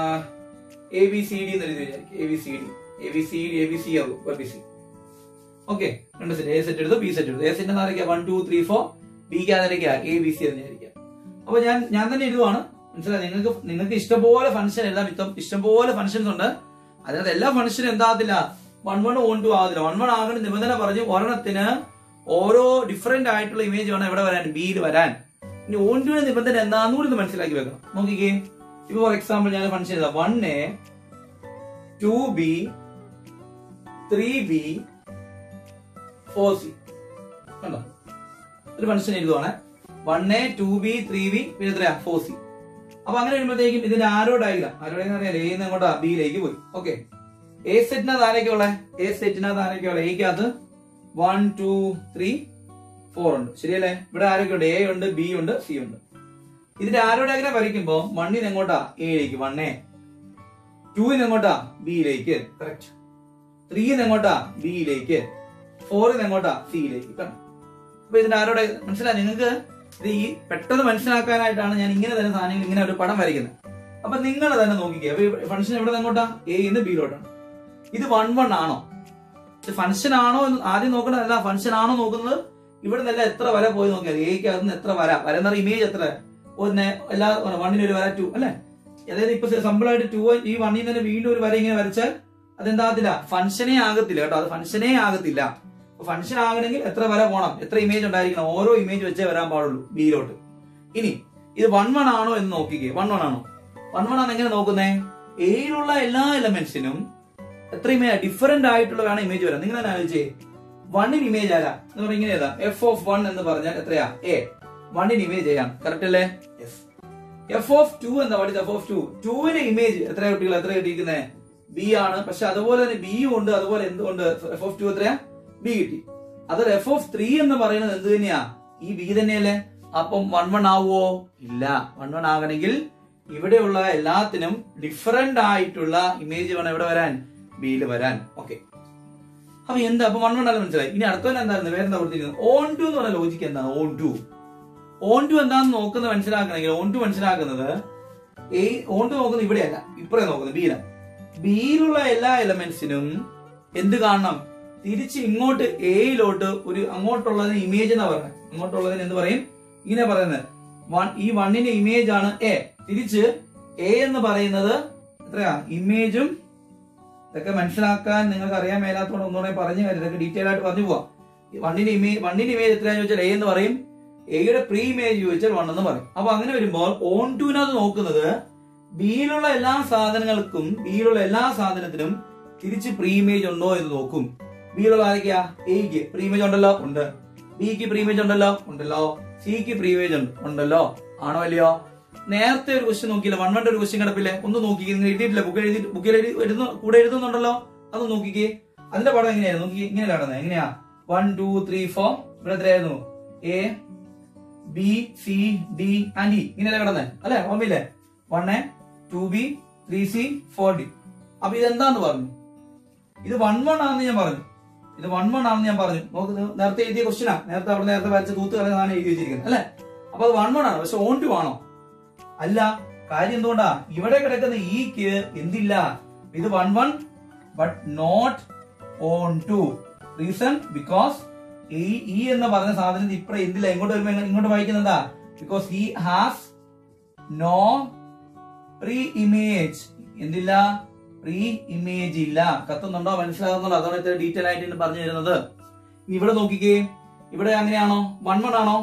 A B C D എന്ന് എഴുതി A B C D A B C D A B C ആകും എ ബി സി ഓക്കെ രണ്ട് സെറ്റ് എ സെറ്റ് എടുത്തു B set എടുത്തു A set എന്നായിരിക്കാം one two three four ബിക്ക് ആയിരിക്കാം A B C എന്ന് വിചാരിക്കാം അപ്പൊ ഞാൻ ഞാൻ തന്നെ എഴുതുവാണ് മനസ്സിലായി നിങ്ങൾക്ക് നിങ്ങൾക്ക് ഇഷ്ടംപോലെ ഫംഗ്ഷൻ എല്ലാം ഇഷ്ടം ഇഷ്ടംപോലെ ഫംഗ്ഷൻസ് ഉണ്ട് അതിനകത്ത് എല്ലാ ഫംഗ്ഷനും എന്താകത്തില്ല വൺ വൺ ഓൺ ടു ആകത്തില്ല വൺ വൺ ആകണ നിബന്ധന പറഞ്ഞു ഒരെണ്ണത്തിന് ഓരോ ഡിഫറെന്റ് ആയിട്ടുള്ള ഇമേജ് വേണം എവിടെ വരാൻ ബിയിൽ വരാൻ ഇനി ഓൺ ടു നിബന്ധന എന്താന്ന് കൂടി ഒന്ന് മനസ്സിലാക്കി വെക്കണം നോക്കിക്കേ ഇപ്പൊ ഫോർ എക്സാമ്പിൾ ഞാൻ ഫംഗ്ഷൻ ചെയ്താ one A to B three B four C കണ്ടോ ഒരു ഫംഗ്ഷൻ എഴുതുവാണ് one A to B three B പിന്നെ എത്രയാ ഫോർ സി അപ്പൊ അങ്ങനെ വരുമ്പോഴത്തേക്കും ഇതിന്റെ ആരോ ഡയഗ്രാം ആരോ ഡയഗ്രാം അറിയാലോ എ എങ്ങോട്ടാ ബിയിലേക്ക് പോയി ഓക്കെ എ സെറ്റിനകത്ത് ആരൊക്കെയുള്ള എ സെറ്റിനകത്ത് ആരൊക്കെയുള്ള എക്കകത്ത് വൺ ടു ത്രീ ഫോർ ഉണ്ട് ശരിയല്ലേ ഇവിടെ ആരൊക്കെ ഉണ്ട് എ ഉണ്ട് ബി ഉണ്ട് സി ഉണ്ട് ഇതിന്റെ ആരോ ഡയഗ്രാം വരയ്ക്കുമ്പോ വണ്ണിന് എങ്ങോട്ടാ എയിലേക്ക് വൺ എ ടൂവിന് എങ്ങോട്ടാ ബിയിലേക്ക് കറക്റ്റ് ത്രീന്ന് എങ്ങോട്ടാ ബിയിലേക്ക് ഫോറിന് എങ്ങോട്ടാ സിയിലേക്ക് കണ്ടോ അപ്പൊ ഇതിന്റെ ആരോടെ മനസ്സിലായി നിങ്ങൾക്ക് ഇത് ഈ പെട്ടെന്ന് മനസ്സിലാക്കാനായിട്ടാണ് ഞാൻ ഇങ്ങനെ തന്നെ സാധനങ്ങൾ ഇങ്ങനെ ഒരു പടം വരയ്ക്കുന്നത് അപ്പൊ നിങ്ങൾ തന്നെ നോക്കിക്കുക അപ്പൊ ഫംഗ്ഷൻ എവിടെ നിന്ന് എങ്ങോട്ടാ എ നിന്ന് ബിയിലോട്ടാണ് ഇത് വൺ വൺ ആണോ ഇത് ഫംഗ്ഷൻ ആണോ എന്ന് ആദ്യം നോക്കേണ്ടതല്ല ഫംഗ്ഷൻ ആണോ നോക്കുന്നത് ഇവിടെ നിന്നല്ല എത്ര വര പോയി നോക്കിയാൽ എക്ക് അകത്ത് എത്ര വര വര എന്ന ഇമേജ് എത്ര ഒന്ന് എല്ലാ വണ്ണിന് ഒരു വര ടു അല്ലെ അതായത് ഇപ്പൊ സിമ്പിൾ ആയിട്ട് ടു ഈ വണ്ണിൽ തന്നെ വീണ്ടും ഒരു വര ഇങ്ങനെ വരച്ചാൽ അതെന്താകത്തില്ല ഫംഗ്ഷനേ ആകത്തില്ല കേട്ടോ അത് ഫംഗ്ഷനേ ആകത്തില്ല ഫംഗ്ഷൻ ആകണമെങ്കിൽ എത്ര വര പോണം എത്ര ഇമേജ് ഉണ്ടായിരിക്കണം ഓരോ ഇമേജ് വെച്ചേ വരാൻ പാടുള്ളൂ ബിയിലോട്ട് ഇനി ഇത് വൺ വൺ ആണോ എന്ന് നോക്കിക്കേ വൺ വൺ ആണോ വൺ വൺ ആണ് എങ്ങനെ നോക്കുന്നേ എയിലുള്ള എല്ലാ എലമെന്റ്സിനും എത്ര ഇമേജ് ഡിഫറെന്റ് ആയിട്ടുള്ള വേണം ഇമേജ് വരാം നിങ്ങൾ തന്നെ ആലോചിച്ചേ വണ്ണിന് ഇമേജ് ആരാ എന്ന് പറഞ്ഞാൽ ഇങ്ങനെ ഏതാ എഫ് ഓഫ് വൺ എന്ന് പറഞ്ഞാൽ എത്രയാ എ വണ്ണിന് ഇമേജ് ചെയ്യാം കറക്റ്റ് അല്ലേ എഫ് ഓഫ് ടു എന്താ പഠിച്ച എഫ് ഓഫ് ടു ടുവിന് ഇമേജ് എത്ര കുട്ടികൾ എത്ര കിട്ടിയിരിക്കുന്നത് ബി ആണ് പക്ഷെ അതുപോലെ തന്നെ ബിയും ഉണ്ട് അതുപോലെ എന്തുകൊണ്ട് എഫ് ഓഫ് ടു എത്രയാ ബി കിട്ടി അത് എഫ് ഓഫ് ത്രീ എന്ന് പറയുന്നത് എന്ത് തന്നെയാ ഈ ബി തന്നെയല്ലേ അപ്പം വൺ വൺ ആവുമോ ഇല്ല വൺ വൺ ആകണമെങ്കിൽ ഇവിടെയുള്ള എല്ലാത്തിനും ഡിഫറെന്റ് ആയിട്ടുള്ള ഇമേജ് വേണം ഇവിടെ വരാൻ ബിയിൽ വരാൻ ഓക്കെ അപ്പൊ എന്താ അപ്പൊ വൺ വൺ അല്ല മനസ്സിലായി ഇനി അടുത്തവൻ എന്തായിരുന്നു വേറെ എന്താ കൊടുത്തിരിക്കുന്നത് ഓൺ ടു എന്ന് പറഞ്ഞ ലോജിക്ക് എന്താണ് ഓൺ ടു ഓൺ ടു എന്താണെന്ന് നോക്കുന്നത് മനസ്സിലാക്കണമെങ്കിൽ ഓൺ ടു മനസ്സിലാക്കുന്നത് ഈ ഓൺ ടു നോക്കുന്നത് ഇവിടെയല്ല ഇപ്പറേ നോക്കുന്നത് ബിയിലാണ് ബിയിലുള്ള എല്ലാ എലമെന്റ്സിനും എന്ത് കാണണം തിരിച്ച് ഇങ്ങോട്ട് എയിലോട്ട് ഒരു അങ്ങോട്ടുള്ളതിന് ഇമേജ് എന്നാ പറയുന്നത് അങ്ങോട്ടുള്ളതിന് എന്ത് പറയും ഇങ്ങനെ പറയുന്നത് വൺ ഈ വണ്ണിന്റെ ഇമേജ് ആണ് എ തിരിച്ച് എ എന്ന് പറയുന്നത് എത്രയാ ഇമേജും ഇതൊക്കെ മനസ്സിലാക്കാൻ നിങ്ങൾക്ക് അറിയാൻ മേലാത്തോണ്ട് ഒന്നുകൂടെ പറഞ്ഞു കാര്യം ഇതൊക്കെ ഡീറ്റെയിൽ ആയിട്ട് പറഞ്ഞു പോവാം ഈ വണ്ണിന്റെ ഇമേജ് വണ്ണിന്റെ ഇമേജ് എത്രയാന്ന് ചോദിച്ചാൽ എ എന്ന് പറയും എയുടെ പ്രീ ഇമേജ് ചോദിച്ചാൽ വൺ എന്ന് പറയും അപ്പൊ അങ്ങനെ വരുമ്പോൾ ഓൺ ടുവിനകത്ത് നോക്കുന്നത് ബിയിലുള്ള എല്ലാ സാധനങ്ങൾക്കും ബിയിലുള്ള എല്ലാ സാധനത്തിനും തിരിച്ച് പ്രീ ഇമേജ് ഉണ്ടോ എന്ന് നോക്കും ബിയിലുള്ള ആരൊക്കെയാ എക്ക് പ്രീ ഇമേജ് ഉണ്ടല്ലോ ഉണ്ട് ബിക്ക് പ്രീ ഇമേജ് ഉണ്ടല്ലോ ഉണ്ടല്ലോ സിക്ക് പ്രീ ഇമേജ് ഉണ്ട് ഉണ്ടല്ലോ ആണോ അല്ലയോ നേരത്തെ ഒരു ക്വസ്റ്റ്യൻ നോക്കിയില്ല വൺ വണ്ടെ ഒരു ക്വസ്റ്റ്യൻ കിടപ്പില്ലേ ഒന്ന് നോക്കിക്കേ നിങ്ങൾ എഴുതിയിട്ടില്ല ബുക്ക് എഴുതി ബുക്കിൽ എഴുതി എഴുതുന്ന കൂടെ എഴുതുന്നുണ്ടല്ലോ അത് നോക്കിക്കേ അതിന്റെ പടം എങ്ങനെയായിരുന്നു നോക്കി ഇങ്ങനെ കിടന്നത് എങ്ങനെയാ വൺ ടു ത്രീ ഫോർ ഇവിടെ എത്രയായിരുന്നു A B C D and E ഇങ്ങനെയല്ലേ കിടന്നത് അല്ലെ ഓർമ്മയില്ലേ one A to B three C four D അപ്പൊ ഇതെന്താന്ന് പറഞ്ഞു ഇത് വൺ വൺ ആണെന്ന് ഞാൻ പറഞ്ഞു ഇത് വൺ വൺ ആണെന്ന് ഞാൻ പറഞ്ഞു നോക്ക് ഇത് നേരത്തെ എഴുതിയ ക്വസ്റ്റ്യനാ നേരത്തെ അവിടെ നേരത്തെ വരച്ച തൂത്ത് കളഞ്ഞാണ് എഴുതി വെച്ചിരിക്കുന്നത് അല്ലെ അപ്പൊ അത് വൺ വൺ ആണ് പക്ഷെ ഓൺ ടു ആണോ അല്ല കാര്യം എന്തുകൊണ്ടാ ഇവിടെ കിടക്കുന്ന ഈക്ക് എന്തില്ല ഇത് one one but not onto reason because E E എന്ന് പറഞ്ഞ സാധനത്തിൽ ഇപ്പഴ എന്തില്ല ഇങ്ങോട്ട് വരുമ്പോ എങ്ങനെ- ഇങ്ങോട്ട് വായിക്കുന്നതാ because he has no pre image എന്തില്ല പ്രീ ഇമേജ് ഇല്ല കത്തുന്നുണ്ടോ മനസ്സിലാകുന്നുണ്ടോ അതാണ് ഇത്ര ഡീറ്റെയിൽ ആയിട്ട് ഇന്ന് പറഞ്ഞു തരുന്നത് ഇനി ഇവിടെ നോക്കിക്കേ ഇവിടെ അങ്ങനെയാണോ വൺ വൺ ആണോ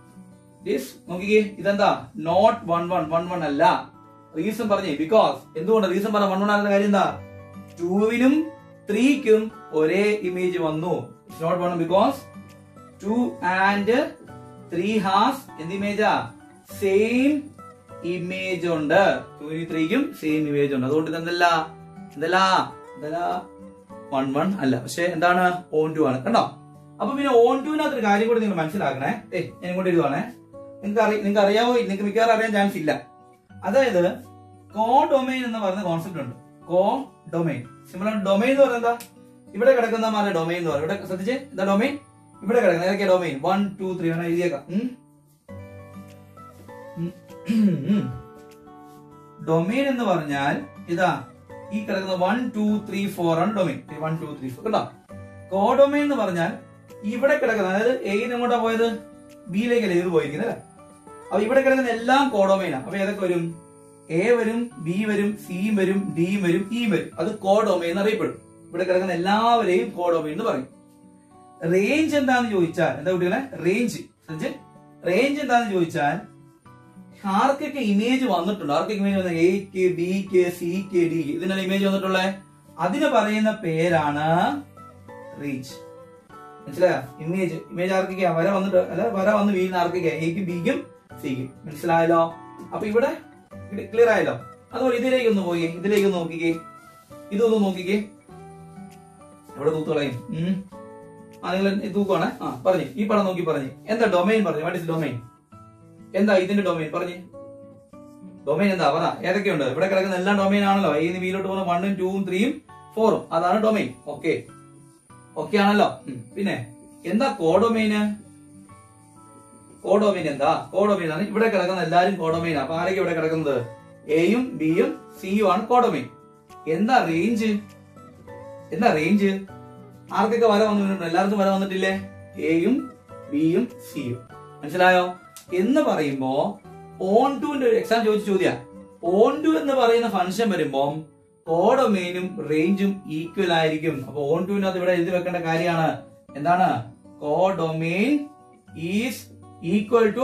ദിസ് നോക്കിക്കേ ഇതെന്താ not one one one one അല്ല റീസൺ പറഞ്ഞേ ബിക്കോസ് എന്തുകൊണ്ട് റീസൺ പറഞ്ഞ വൺ വൺ ആണെന്ന കാര്യം എന്താ ടൂവിനും ത്രീക്കും ഒരേ ഇമേജ് വന്നു it's not one because two and three has എന്ത് ഇമേജാ സെയിം ഇമേജ് ഉണ്ട് ടൂവിനും ത്രീക്കും സെയിം ഇമേജ് ഉണ്ട് അതുകൊണ്ട് ഇതെന്തല്ല എന്തല്ല എന്തല്ല വൺ വൺ അല്ല പക്ഷെ എന്താണ് ഓൺ ടു ആണ് കണ്ടോ അപ്പൊ പിന്നെ ഓൺ ടുവിനകത്ത് ഒരു കാര്യം കൂടി നിങ്ങൾ മനസ്സിലാക്കണേ ഏ ഞാൻ ഇങ്ങോട്ട് എഴുതുവാണേ നിങ്ങൾക്ക് അറിയ നിങ്ങൾക്ക് അറിയാവോ നിങ്ങൾക്ക് മിക്കവാറും അറിയാൻ ചാൻസ് ഇല്ല അതായത് കോ ഡൊമൈൻ എന്ന് പറയുന്ന കോൺസെപ്റ്റ് ഉണ്ട് കോ ഡൊമൈൻ സിമിലർ ഡൊമൈൻ എന്ന് പറയുന്നത് എന്താ ഇവിടെ കിടക്കുന്ന മാറി ഡൊമൈൻ എന്ന് പറയും ഇവിടെ ശ്രദ്ധിച്ച് എന്താ ഡൊമൈൻ ഇവിടെ കിടക്കുന്ന ഏതൊക്കെയാ ഡൊമൈൻ വൺ ടു ത്രീ വേണം എഴുതിയേക്കാം ഡൊമൈൻ എന്ന് പറഞ്ഞാൽ ഇതാ ഈ കിടക്കുന്ന വൺ ടു ത്രീ ഫോർ ആണ് domain one two three four കേട്ടോ കോഡൊമൈൻ എന്ന് പറഞ്ഞാൽ ഇവിടെ കിടക്കുന്ന അതായത് എയിൽ എങ്ങോട്ടാ പോയത് ബിയിലേക്കല്ലേ ഇത് പോയിരിക്കുന്നത് അല്ലേ അപ്പൊ ഇവിടെ കിടക്കുന്ന എല്ലാം കോഡൊമൈനാണ് അപ്പൊ ഏതൊക്കെ വരും എ വരും ബി വരും സിയും വരും ഡിയും വരും ഇയും വരും അത് കോഡൊമൈൻ എന്ന് അറിയപ്പെടും ഇവിടെ കിടക്കുന്ന എല്ലാവരെയും കോഡൊമൈൻ എന്ന് പറയും റേഞ്ച് എന്താന്ന് ചോദിച്ചാൽ എന്താ കുട്ടികളെ റേഞ്ച് റേഞ്ച് എന്താന്ന് ചോദിച്ചാൽ ആർക്കൊക്കെ ഇമേജ് വന്നിട്ടുണ്ട് ആർക്കൊക്കെ ഇമേജ് വന്നത് എക്ക് ബിക്ക് സിക്ക് ഡി ഇതിനുള്ള ഇമേജ് വന്നിട്ടുള്ളത് അതിന് പറയുന്ന പേരാണ് റേഞ്ച് മനസ്സിലായോ ഇമേജ് ഇമേജ് ആർക്കൊക്കെയാ വര വന്നിട്ട് അല്ല വര വന്ന് വീഴുന്ന ആർക്കൊക്കെയാ എക്കും ബിക്കും സിക്കും മനസ്സിലായല്ലോ അപ്പൊ ഇവിടെ ക്ലിയർ ആയല്ലോ അതുപോലെ ഇതിലേക്ക് ഒന്ന് പോയി ഇതിലേക്ക് ഒന്ന് നോക്കിക്കേ ഇതൊന്ന് നോക്കിക്കേ എവിടെ തൂത്തുകളയും ഉം. ആ നിങ്ങൾ തൂക്കുവാണ് ആ പറഞ്ഞു ഈ പടം നോക്കി പറഞ്ഞു എന്താ ഡൊമൈൻ പറഞ്ഞു വാട്ട് ഇസ് ഡൊമൈൻ എന്താ ഇതിന്റെ ഡൊമൈൻ പറഞ്ഞു ഡൊമൈൻ എന്താ പറ ഏതൊക്കെയുണ്ട് ഇവിടെ കിടക്കുന്ന എല്ലാ ഡൊമൈൻ ആണല്ലോ ഈ ബിയിലോട്ട് പോകുന്ന വണ്ണും ടൂവും ത്രീയും ഫോറും അതാണ് ഡൊമൈൻ ഓക്കെ ഓക്കെ ആണല്ലോ ഉം. പിന്നെ എന്താ കോഡൊമൈന് കോഡൊമൈൻ എന്താ കോഡൊമൈൻ ആണ് ഇവിടെ കിടക്കുന്ന എല്ലാരും കോഡൊമൈൻ അപ്പൊ ആരൊക്കെ ഇവിടെ കിടക്കുന്നത് എയും ബിയും സിയും ആണ് കോഡൊമൈൻ എന്താ റേഞ്ച് എന്താ റേഞ്ച് ആർക്കൊക്കെ വര വന്നിട്ടുണ്ട് എല്ലാവർക്കും വര വന്നിട്ടില്ലേ എയും ബിയും സിയും മനസ്സിലായോ എന്ന് പറയുമ്പോ ഓൺ ടുവിന്റെ ഒരു എക്സാം ചോദിച്ച ചോദ്യ ഓൺ ടു എന്ന് പറയുന്ന ഫംഗ്ഷൻ വരുമ്പോ കോഡൊമൈനും റേഞ്ചും ഈക്വൽ ആയിരിക്കും അപ്പൊ ഓൺ ടുവിനകത്ത് ഇവിടെ എഴുതി വെക്കേണ്ട കാര്യമാണ് എന്താണ് codomain is equal to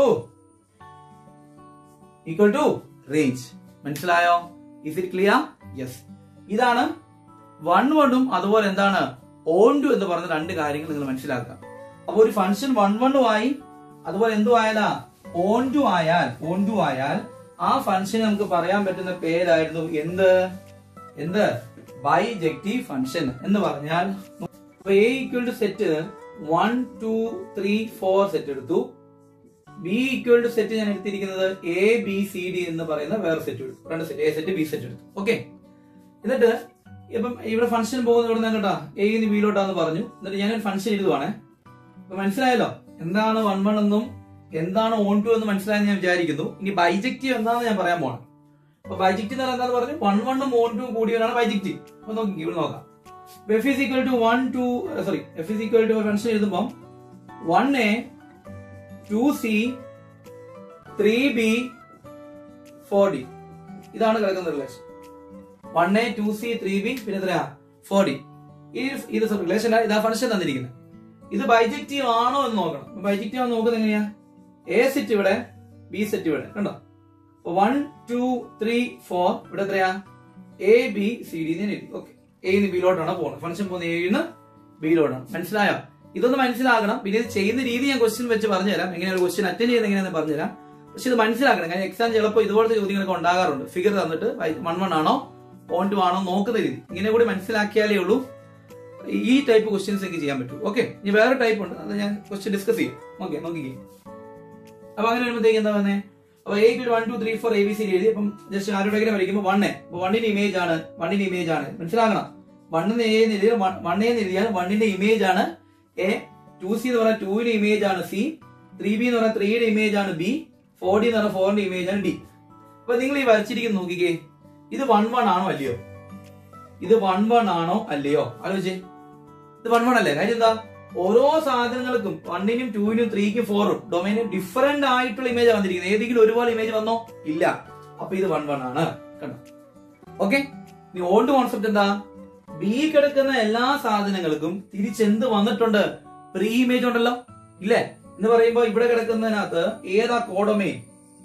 equal to range മനസ്സിലായോ ഇസ് ഇറ്റ് ക്ലിയർ യെസ് ഇതാണ് വൺ വണ്ണും അതുപോലെ എന്താണ് ഓൺ ടു എന്ന് പറഞ്ഞ രണ്ട് കാര്യങ്ങൾ നിങ്ങൾ മനസ്സിലാക്കുക അപ്പൊ ഒരു ഫംഗ്ഷൻ വൺ വണ്ണും ആയി അതുപോലെ എന്തു ആയാലാ ഓൺ ടു ആയാൽ ഓൺ ടു ആയാൽ ആ ഫംഗ്ഷൻ നമുക്ക് പറയാൻ പറ്റുന്ന പേരായിരുന്നു എന്ത് എന്ത് ബൈജക്റ്റീവ് ഫംഗ്ഷൻ എന്ന് പറഞ്ഞാൽ A equal to set one two three four set എടുത്തു ബി ഈക്വൽ ടു സെറ്റ് ഞാൻ എടുത്തിരിക്കുന്നത് എ ബി സി ഡി എന്ന് പറയുന്ന വേറെ സെറ്റ് എടുത്തു രണ്ട് set A set B set എടുത്തു ഓക്കെ എന്നിട്ട് ഇപ്പം ഇവിടെ ഫംഗ്ഷൻ പോകുന്നത് ഇവിടെ നിന്ന് കേട്ടാ എ ബിയിലോട്ടാന്ന് പറഞ്ഞു എന്നിട്ട് ഞാനൊരു ഫംഗ്ഷൻ എഴുതുവാണേ അപ്പൊ മനസ്സിലായല്ലോ എന്താണ് വൺ വൺ എന്നും എന്താണ് ഓൺ ടു എന്ന് മനസ്സിലായെന്ന് ഞാൻ വിചാരിക്കുന്നു ഇനി ബൈജക്റ്റീവ് എന്താണെന്ന് ഞാൻ പറയാൻ പോണം അപ്പൊ ബൈജക്റ്റീവ് എന്ന് എന്താന്ന് പറഞ്ഞു വൺ വണ്ണും ഓൺ ടു കൂടിയവരാണ് ബൈജക്റ്റീവ് അപ്പൊ നോക്കി ഇവിടെ നോക്കാം F is equal to one two sorry F is equal to function എഴുതുമ്പോൾ one A two C three B four D ഇതാണ് കിടക്കുന്ന relation one A two C three B പിന്നെ എത്രയാ ഫോർ ഡി ഈ ഇത് റിലേഷൻ ഇതാ ഫംഗ്ഷൻ തന്നിരിക്കുന്നത് ഇത് ബൈജക്റ്റീവ് ആണോ എന്ന് നോക്കണം ബൈജക്റ്റീവ് ആണോ നോക്കുന്നത് എങ്ങനെയാ എ സെറ്റ് ഇവിടെ ബി സെറ്റ് ഇവിടെ കണ്ടോ വൺ ടു ത്രീ ഫോർ ഇവിടെ എത്രയാ എ ബി സി ഡി എഴുതി ഓക്കെ എന്ന് ബിയിലോട്ടാണ് പോകുന്നത് ഫംഗ്ഷൻ പോകുന്നത് എന്ന് ബിയിലോട്ടാണ് മനസ്സിലായോ ഇതൊന്ന് മനസ്സിലാക്കണം പിന്നെ ഇത് ചെയ്യുന്ന രീതി ഞാൻ ക്വസ്റ്റ്യൻ വെച്ച് പറഞ്ഞുതരാം എങ്ങനെ ഒരു ക്വസ്റ്റ്യൻ അറ്റൻഡ് ചെയ്യുന്നത് എങ്ങനെയാണെന്ന് പറഞ്ഞുതരാം പക്ഷെ ഇത് മനസ്സിലാക്കണം കാരണം എക്സാം ചിലപ്പോൾ ഇതുപോലത്തെ ചോദ്യങ്ങളൊക്കെ ഉണ്ടാകാറുണ്ട് ഫിഗർ തന്നിട്ട് വൺ വൺ ആണോ ഓൺ ടു ആണോ നോക്കുന്ന രീതി ഇങ്ങനെ കൂടി മനസ്സിലാക്കിയാലേ ഉള്ളൂ ഈ ടൈപ്പ് ക്വസ്റ്റ്യൻസ് എനിക്ക് ചെയ്യാൻ പറ്റൂ ഓക്കെ ഇനി വേറെ ടൈപ്പ് ഉണ്ട് അത് ഞാൻ ക്വസ്റ്റ്യൻ ഡിസ്കസ് ചെയ്യും ഓക്കെ നോക്കിക്കേ അപ്പൊ അങ്ങനെ വരുമ്പോഴത്തേക്ക് എന്താ പറഞ്ഞേ അപ്പൊ A one two three four A B C എഴുതി അപ്പം ജസ്റ്റ് ആരോടെങ്കിലും വരയ്ക്കുമ്പോൾ വണ്ണേ അപ്പൊ വണ്ണിന്റെ ഇമേജ് ആണ് വണ്ണിന്റെ ഇമേജ് ആണ് മനസ്സിലാക്കണം വണ്ണിന് എ എന്ന് എഴുതിയാൽ വൺ എന്ന് എഴുതിയാൽ വണ്ണിന്റെ ഇമേജ് ആണ് എ ടു സി എന്ന് പറഞ്ഞാൽ ടൂവിന്റെ ഇമേജ് ആണ് സി ത്രീ ബി എന്ന് പറഞ്ഞാൽ ത്രീയുടെ ഇമേജ് ആണ് ബി ഫോർ ഡി എന്ന് പറഞ്ഞാൽ ഫോറിന്റെ ഇമേജ് ആണ് ഡി അപ്പൊ നിങ്ങൾ ഈ വരച്ചിരിക്കുന്ന നോക്കിക്കേ ഇത് വൺ വൺ ആണോ അല്ലയോ ഇത് വൺ വൺ ആണോ അല്ലയോ ആലോചിച്ചേ ഇത് വൺ വൺ അല്ലേ കാര്യം എന്താ ഓരോ സാധനങ്ങൾക്കും വണ്ണിനും ടൂവിനും ത്രീക്കും ഫോറും ഡൊമൈനും ഡിഫറെന്റ് ആയിട്ടുള്ള ഇമേജ് വന്നിരിക്കുന്നത് ഏതെങ്കിലും ഒരുപോലെ ഇമേജ് വന്നോ ഇല്ല അപ്പൊ ഇത് വൺ വൺ ആണ് കണ്ടോ ഓക്കെ ഇനി ഓൾഡ് കോൺസെപ്റ്റ് എന്താ ബി കിടക്കുന്ന എല്ലാ സാധനങ്ങൾക്കും തിരിച്ചെന്ത് വന്നിട്ടുണ്ട് പ്രീ ഇമേജ് ഉണ്ടല്ലോ ഇല്ലേ എന്ന് പറയുമ്പോ ഇവിടെ കിടക്കുന്നതിനകത്ത് ഏതാ കോഡൊമൈൻ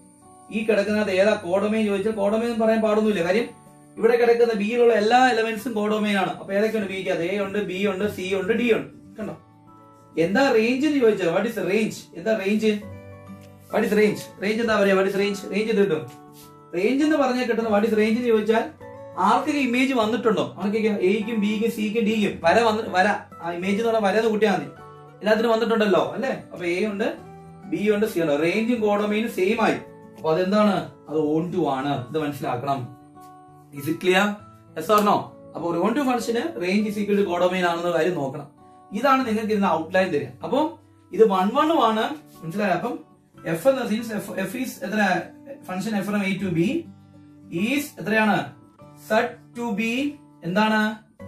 ഈ കിടക്കുന്നതിനകത്ത് ഏതാ കോഡൊമൈൻ ചോദിച്ചാൽ കോഡൊമൈൻ എന്ന് പറയാൻ പാടൊന്നുമില്ല കാര്യം ഇവിടെ കിടക്കുന്ന ബിയിലുള്ള എല്ലാ എലമെന്റ്സും കോഡൊമൈൻ ആണ് അപ്പൊ ഏതൊക്കെയുണ്ട് ബിക്ക് അത് എ ഉണ്ട് ബി ഉണ്ട് സി ഉണ്ട് ഡി ഉണ്ട് കണ്ടോ എന്താ റേഞ്ച് എന്ന് ചോദിച്ചാൽ വാട്ട് ഇസ് റേഞ്ച് എന്താ range what is range range എന്താ പറയാ വാട്ട് ഇസ് റേഞ്ച് റേഞ്ച് എന്ത് കിട്ടും റേഞ്ച് എന്ന് പറഞ്ഞാൽ കിട്ടുന്ന വാട്ട് ഇസ് റേഞ്ച് എന്ന് ചോദിച്ചാൽ ആർക്കൊക്കെ ഇമേജ് വന്നിട്ടുണ്ടോ ആർക്കൊക്കെ എയ്ക്കും ബിക്കും സിക്കും ഡിക്കും വര വന്ന് വര ആ ഇമേജ് എന്ന് പറഞ്ഞാൽ വര എന്ന് കൂട്ടിയാൽ മതി എല്ലാത്തിനും വന്നിട്ടുണ്ടല്ലോ അല്ലേ അപ്പൊ എ ഉണ്ട് ബി ഉണ്ട് സി ഉണ്ട് റേഞ്ചും കോഡൊമൈനും സെയിം ആയി അപ്പൊ അതെന്താണ് അത് ഓൺ ടു ആണ് ഇത് മനസ്സിലാക്കണം is it clear yes or no അപ്പൊ ഒരു ഓൺ ടു ഫംഗ്ഷന് range is equal to codomain ആണെന്ന കാര്യം നോക്കണം ഇതാണ് നിങ്ങൾക്ക് ഇതിന് ഔട്ട്ലൈൻ തരിക അപ്പം ഇത് വൺ വണ്ണും ആണ് മനസ്സിലായോ അപ്പം എഫ് എന്ന സീൻസ് എഫ് ഈസ് എത്ര function F from A to B is എത്രയാണ് സെറ്റ് ടു ബി എന്താണ്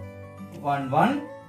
one one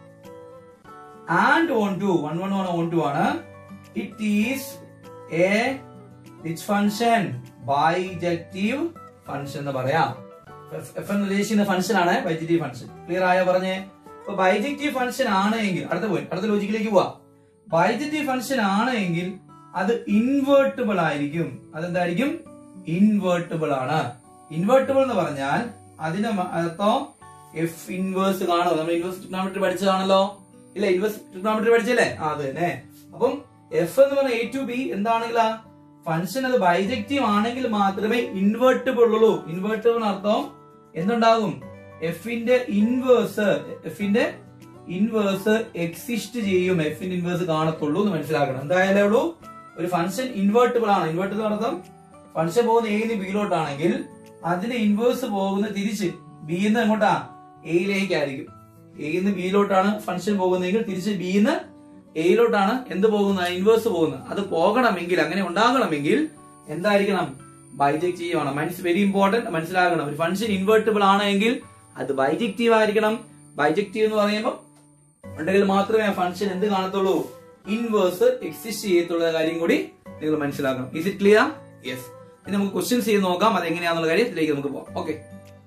and onto one one one onto ആണ് it is a which function bijective function എന്ന് പറയാം എഫ് എന്ന് ഉദ്ദേശിക്കുന്ന ഫംഗ്ഷൻ ആണ് bijective function clear ആയോ പറഞ്ഞേ അപ്പൊ ബൈജക്റ്റീവ് ഫംഗ്ഷൻ ആണ് എങ്കിൽ അടുത്ത പോയി അടുത്ത ലോജിക്കിലേക്ക് പോവാ ബൈജക്റ്റീവ് ഫംഗ്ഷൻ ആണ് എങ്കിൽ അത് ഇൻവേർട്ടിബിൾ ആയിരിക്കും അതെന്തായിരിക്കും ഇൻവേർട്ടിബിൾ ആണ് ഇൻവേർട്ടിബിൾ എന്ന് പറഞ്ഞാൽ അതിന്റെ മ- അർത്ഥം എഫ് ഇൻവേഴ്സ് കാണോ നമ്മൾ ഇൻവേഴ്സ് ട്രിഗ്നോമെട്രി പഠിച്ചതാണല്ലോ ഇല്ല ഇൻവേഴ്സ് ട്രിഗ്നോമെട്രി പഠിച്ചല്ലേ ആ, അത് തന്നെ അപ്പം എഫ് എന്ന് പറഞ്ഞ എ ടു ബി എന്താണെങ്കിലാ ഫംഗ്ഷൻ അത് ബൈജക്റ്റീവ് ആണെങ്കിൽ മാത്രമേ ഇൻവേർട്ടിബിൾ ഉള്ളൂ ഇൻവേർട്ടിബിൾ അർത്ഥം എന്തുണ്ടാകും എഫിന്റെ ഇൻവേഴ്സ് എഫിന്റെ ഇൻവേഴ്സ് എക്സിസ്റ്റ് ചെയ്യും എഫിന്റെ ഇൻവേഴ്സ് കാണത്തുള്ളൂ എന്ന് മനസ്സിലാക്കണം എന്തായാലേ ഉള്ളൂ ഒരു ഫംഗ്ഷൻ ഇൻവേർട്ടിബിൾ ആണ് ഇൻവേർട്ടിബിൾ അർത്ഥം ഫംഗ്ഷൻ പോകുന്ന എയിൽ ബിയിലോട്ടാണെങ്കിൽ അതിന്റെ ഇൻവേഴ്സ് പോകുന്ന തിരിച്ച് ബിന്ന് എങ്ങോട്ടാ എയിലേക്കായിരിക്കും എയിന്ന് ബിയിലോട്ടാണ് ഫംഗ്ഷൻ പോകുന്നതെങ്കിൽ തിരിച്ച് ബിന്ന് എയിലോട്ടാണ് എന്ത് പോകുന്നത് ഇൻവേഴ്സ് പോകുന്നത് അത് പോകണമെങ്കിൽ അങ്ങനെ ഉണ്ടാകണമെങ്കിൽ എന്തായിരിക്കണം ബൈജക്റ്റീവ് ആണ് മീൻസ് വെരി ഇമ്പോർട്ടന്റ് മനസ്സിലാക്കണം ഒരു ഫംഗ്ഷൻ ഇൻവേർട്ടിബിൾ ആണെങ്കിൽ അത് ബൈജക്റ്റീവ് ആയിരിക്കണം ബൈജക്റ്റീവ് എന്ന് പറയുമ്പോൾ ഉണ്ടെങ്കിൽ മാത്രമേ ആ ഫംഗ്ഷൻ എന്ത് കാണത്തുള്ളൂ ഇൻവേഴ്സ് എക്സിസ്റ്റ് ചെയ്യത്തുള്ള കാര്യം കൂടി നിങ്ങൾ മനസ്സിലാക്കണം ഇസ് ഇറ്റ് ക്ലിയർ യെസ് ഇനി നമുക്ക് ക്വസ്റ്റ്യൻസ് ചെയ്ത് നോക്കാം അത് എങ്ങനെയാണെന്നുള്ള കാര്യത്തിലേക്ക് നമുക്ക് പോകാം ഓക്കെ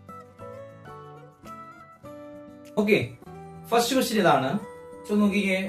ഓക്കെ ഫസ്റ്റ് ക്വസ്റ്റ്യൻ ഇതാണ് ചോ നോക്കിക്കേ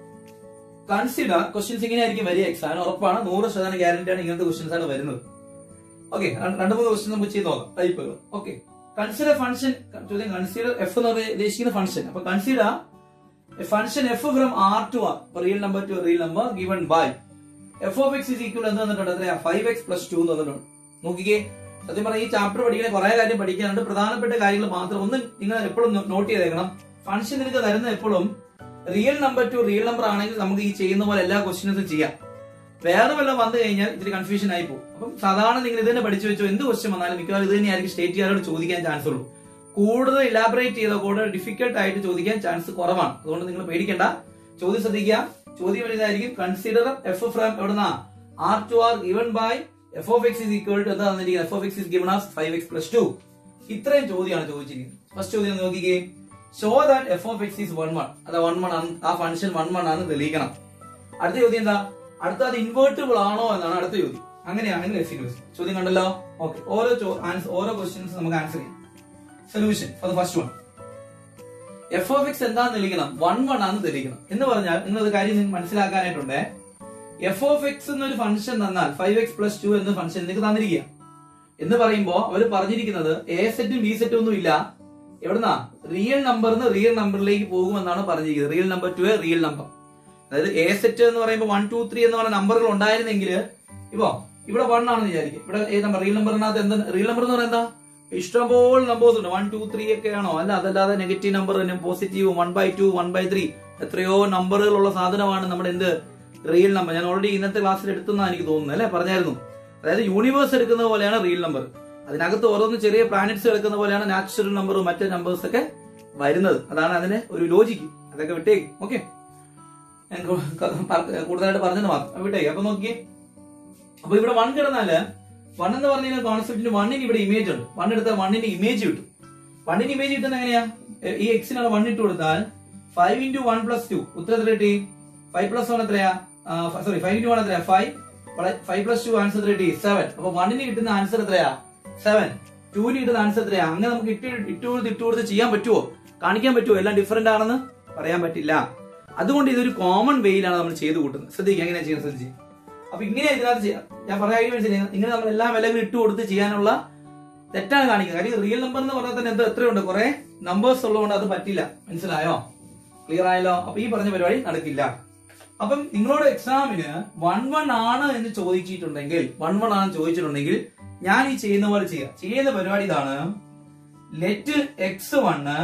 കൺസിഡർ ക്വസ്റ്റ്യൻസ് ഇങ്ങനെയായിരിക്കും വരിക എക്സാമിന് ഉറപ്പാണ് നൂറ് ശതമാനം ഗ്യാരണ്ടി ആണ് ഇങ്ങനത്തെ ക്വസ്റ്റ്യൻസ് ആണ് വരുന്നത് ഓക്കെ രണ്ട് മൂന്ന് ക്വസ്റ്റ്യൻ നമുക്ക് ചെയ്ത് നോക്കാം ടൈപ്പുകൾ ഓക്കെ കൺസിഡർ ഫംഗ്ഷൻ ചോദ്യം കൺസിഡർ എഫ് എന്ന് പറയുന്നത് ഉദ്ദേശിക്കുന്ന ഫംഗ്ഷൻ അപ്പൊ consider function F from R to R real number to real number given by F of X is equal എന്ന് തന്നിട്ടുണ്ട് എത്രയാ ഫൈവ് എക്സ് പ്ലസ് ടു എന്ന് തന്നിട്ടുണ്ട് നോക്കിക്കേ സത്യം പറഞ്ഞാൽ ഈ ചാപ്റ്റർ പഠിക്കുന്ന കുറെ കാര്യം പഠിക്കാനുണ്ട് പ്രധാനപ്പെട്ട കാര്യങ്ങൾ മാത്രം ഒന്ന് നിങ്ങൾ എപ്പോഴും നോട്ട് ചെയ്തേക്കണം ഫംഗ്ഷൻ നിനക്ക് തരുന്ന എപ്പോഴും real number to real number ആണെങ്കിൽ നമുക്ക് ഈ ചെയ്യുന്ന പോലെ എല്ലാ ക്വസ്റ്റ്യൻസും ചെയ്യാം വേറെ വല്ലതും വന്നു കഴിഞ്ഞാൽ ഇത്തിരി കൺഫ്യൂഷൻ ആയി പോകും അപ്പം സാധാരണ നിങ്ങൾ ഇത് തന്നെ പഠിച്ചു വെച്ചോ എന്ത് ക്വസ്റ്റ്യൻ വന്നാലും മിക്കവാറും ഇത് തന്നെയായിരിക്കും സ്റ്റേറ്റ് ചെയ്യാനോട് ചോദിക്കാൻ ചാൻസ് ഉള്ളൂ കൂടുതൽ ഇലാബറേറ്റ് ചെയ്തോ കൂടുതൽ ഡിഫിക്കൽട്ട് ആയിട്ട് ചോദിക്കാൻ ചാൻസ് കുറവാണ് അതുകൊണ്ട് നിങ്ങൾ പേടിക്കേണ്ട ചോദ്യം ശ്രദ്ധിക്കുക ചോദ്യം വരുന്നതായിരിക്കും കൺസിഡർ എഫ് ഫ്രം എവിടുന്ന R to R given by F of X is equal to എന്താ തന്നിരിക്കുന്നത് F of X is given as five X plus two ഇത്രയും ചോദ്യമാണ് ചോദിച്ചിരിക്കുന്നത് ഫസ്റ്റ് ചോദ്യം നോക്കിക്കേ show that F of X is one one അത് one one ആണ് ആ ഫംഗ്ഷൻ വൺ വൺ ആണ് തെളിയിക്കണം അടുത്ത ചോദ്യം എന്താ അടുത്ത അത് ഇൻവേർട്ടിബിൾ ആണോ എന്നാണ് അടുത്ത ചോദ്യം അങ്ങനെയാണെങ്കിൽ എഫ് ചോദ്യം കണ്ടല്ലോ ഓക്കെ ഓരോ ചോ- ആൻസർ ഓരോ ക്വസ്റ്റ്യൻസ് നമുക്ക് ആൻസർ ചെയ്യാം solution for the first one F of X എന്താന്ന് തെളിയിക്കണം വൺ വൺ ആണെന്ന് തെളിയിക്കണം എന്ന് പറഞ്ഞാൽ നിങ്ങൾ ഒരു കാര്യം നിങ്ങൾക്ക് മനസ്സിലാക്കാനായിട്ടുണ്ട് എഫ് ഓഫ് എക്സ് എന്നൊരു ഫംഗ്ഷൻ തന്നാൽ ഫൈവ് എക്സ് പ്ലസ് ടു എന്ന ഫംഗ്ഷൻ നിങ്ങൾക്ക് തന്നിരിക്കുക എന്ന് പറയുമ്പോൾ അവർ പറഞ്ഞിരിക്കുന്നത് എ സെറ്റും ബി സെറ്റും ഒന്നും ഇല്ല എവിടുന്നാ റിയൽ നമ്പറിന്ന് റിയൽ നമ്പറിലേക്ക് പോകുമെന്നാണ് പറഞ്ഞിരിക്കുന്നത് real number to A real number അതായത് എ സെറ്റ് എന്ന് പറയുമ്പോൾ വൺ ടു ത്രീ എന്ന് പറഞ്ഞ നമ്പറുകൾ ഉണ്ടായിരുന്നെങ്കിൽ ഇപ്പോ ഇവിടെ വൺ ആണെന്ന് വിചാരിക്കും ഇവിടെ ഏത് നമ്പർ റിയൽ നമ്പറിനകത്ത് എന്താ റിയൽ നമ്പർ എന്ന് പറയുന്നത് എന്താ ഇഷ്ടംപോലെ നമ്പേഴ്സ് ഉണ്ട് വൺ ടു ത്രീ ഒക്കെ ആണോ അല്ല അതല്ലാതെ നെഗറ്റീവ് നമ്പർ തന്നെ positive one by two one by three എത്രയോ നമ്പറുകളുള്ള സാധനമാണ് നമ്മുടെ എന്ത് റിയൽ നമ്പർ ഞാൻ ഓൾറെഡി ഇന്നത്തെ ക്ലാസ്സിൽ എടുത്തെന്നാണ് എനിക്ക് തോന്നുന്നത് അല്ലെ പറഞ്ഞായിരുന്നു അതായത് യൂണിവേഴ്സ് എടുക്കുന്ന പോലെയാണ് റിയൽ നമ്പർ അതിനകത്ത് ഓരോന്ന് ചെറിയ പ്ലാനറ്റ്സ് എടുക്കുന്ന പോലെയാണ് നാച്ചുറൽ നമ്പർ മറ്റു നമ്പേഴ്സ് ഒക്കെ വരുന്നത് അതാണ് അതിന് ഒരു ലോജിക്ക് അതൊക്കെ വിട്ടേക്ക് ഓക്കെ ഞാൻ കൂ- ക- പറ- കൂടുതലായിട്ട് പറഞ്ഞത് മാത്രം വിട്ടേക്ക് അപ്പൊ നോക്കിയേ അപ്പൊ ഇവിടെ വൺ കിടന്നാല് വൺ എന്ന് പറഞ്ഞ കോൺസെപ്റ്റിന് വണ്ണിന് ഇവിടെ ഇമേജ് ഉണ്ട് വൺ എടുത്താൽ വണ്ണിന്റെ ഇമേജ് കിട്ടും വണ്ണിന് ഇമേജ് കിട്ടുന്ന എങ്ങനെയാ എ- ഈ എക്സിനാണ് വൺ ഇട്ട് കൊടുത്താൽ five into one plus two ഉത്തരം എത്ര കിട്ടി ഫൈവ് പ്ലസ് വൺ എത്രയാ സോറി ഫൈവ് ഇന്റു വൺ എത്രയാ five five plus two answer എത്ര കിട്ടി സെവൻ അപ്പൊ വണ്ണിന് കിട്ടുന്ന ആൻസർ എത്രയാ സെവൻ ടൂവിന് കിട്ടുന്ന ആൻസർ എത്രയാ അങ്ങനെ നമുക്ക് ഇട്ട് ഇട്ട് കൊടുത്ത് ഇട്ട് കൊടുത്ത് ചെയ്യാൻ പറ്റുമോ കാണിക്കാൻ പറ്റുമോ എല്ലാം ഡിഫറെന്റ് ആണെന്ന് പറയാൻ പറ്റില്ല അതുകൊണ്ട് ഇതൊരു കോമൺ വേയിലാണ് നമ്മൾ ചെയ്ത് കൂട്ടുന്നത് ശ്രദ്ധിക്കുക എങ്ങനെയാ ചെയ്യാൻ ശ്രദ്ധിച്ച് അപ്പൊ ഇങ്ങനെ ഇതിനകത്ത് ചെയ്യാം ഞാൻ പറയാൻ മനസ്സിലായി ഇങ്ങനെ നമ്മൾ എല്ലാ വിലകളും ഇട്ട് കൊടുത്ത് ചെയ്യാനുള്ള തെറ്റാണ് കാണിക്കുന്നത് കാര്യം റിയൽ നമ്പർ എന്ന് പറഞ്ഞാൽ തന്നെ എന്താ എത്രയുണ്ട് കുറെ നമ്പേഴ്സ് ഉള്ളതുകൊണ്ട് അത് പറ്റില്ല മനസ്സിലായോ ക്ലിയർ ആയല്ലോ അപ്പൊ ഈ പറഞ്ഞ പരിപാടി നടക്കില്ല അപ്പം നിങ്ങളോട് എക്സാമിന് വൺ വൺ ആണ് എന്ന് ചോദിച്ചിട്ടുണ്ടെങ്കിൽ വൺ വൺ ആണ് ചോദിച്ചിട്ടുണ്ടെങ്കിൽ ഞാൻ ഈ ചെയ്യുന്ന പോലെ ചെയ്യാം ചെയ്യുന്ന പരിപാടി ഇതാണ് let X one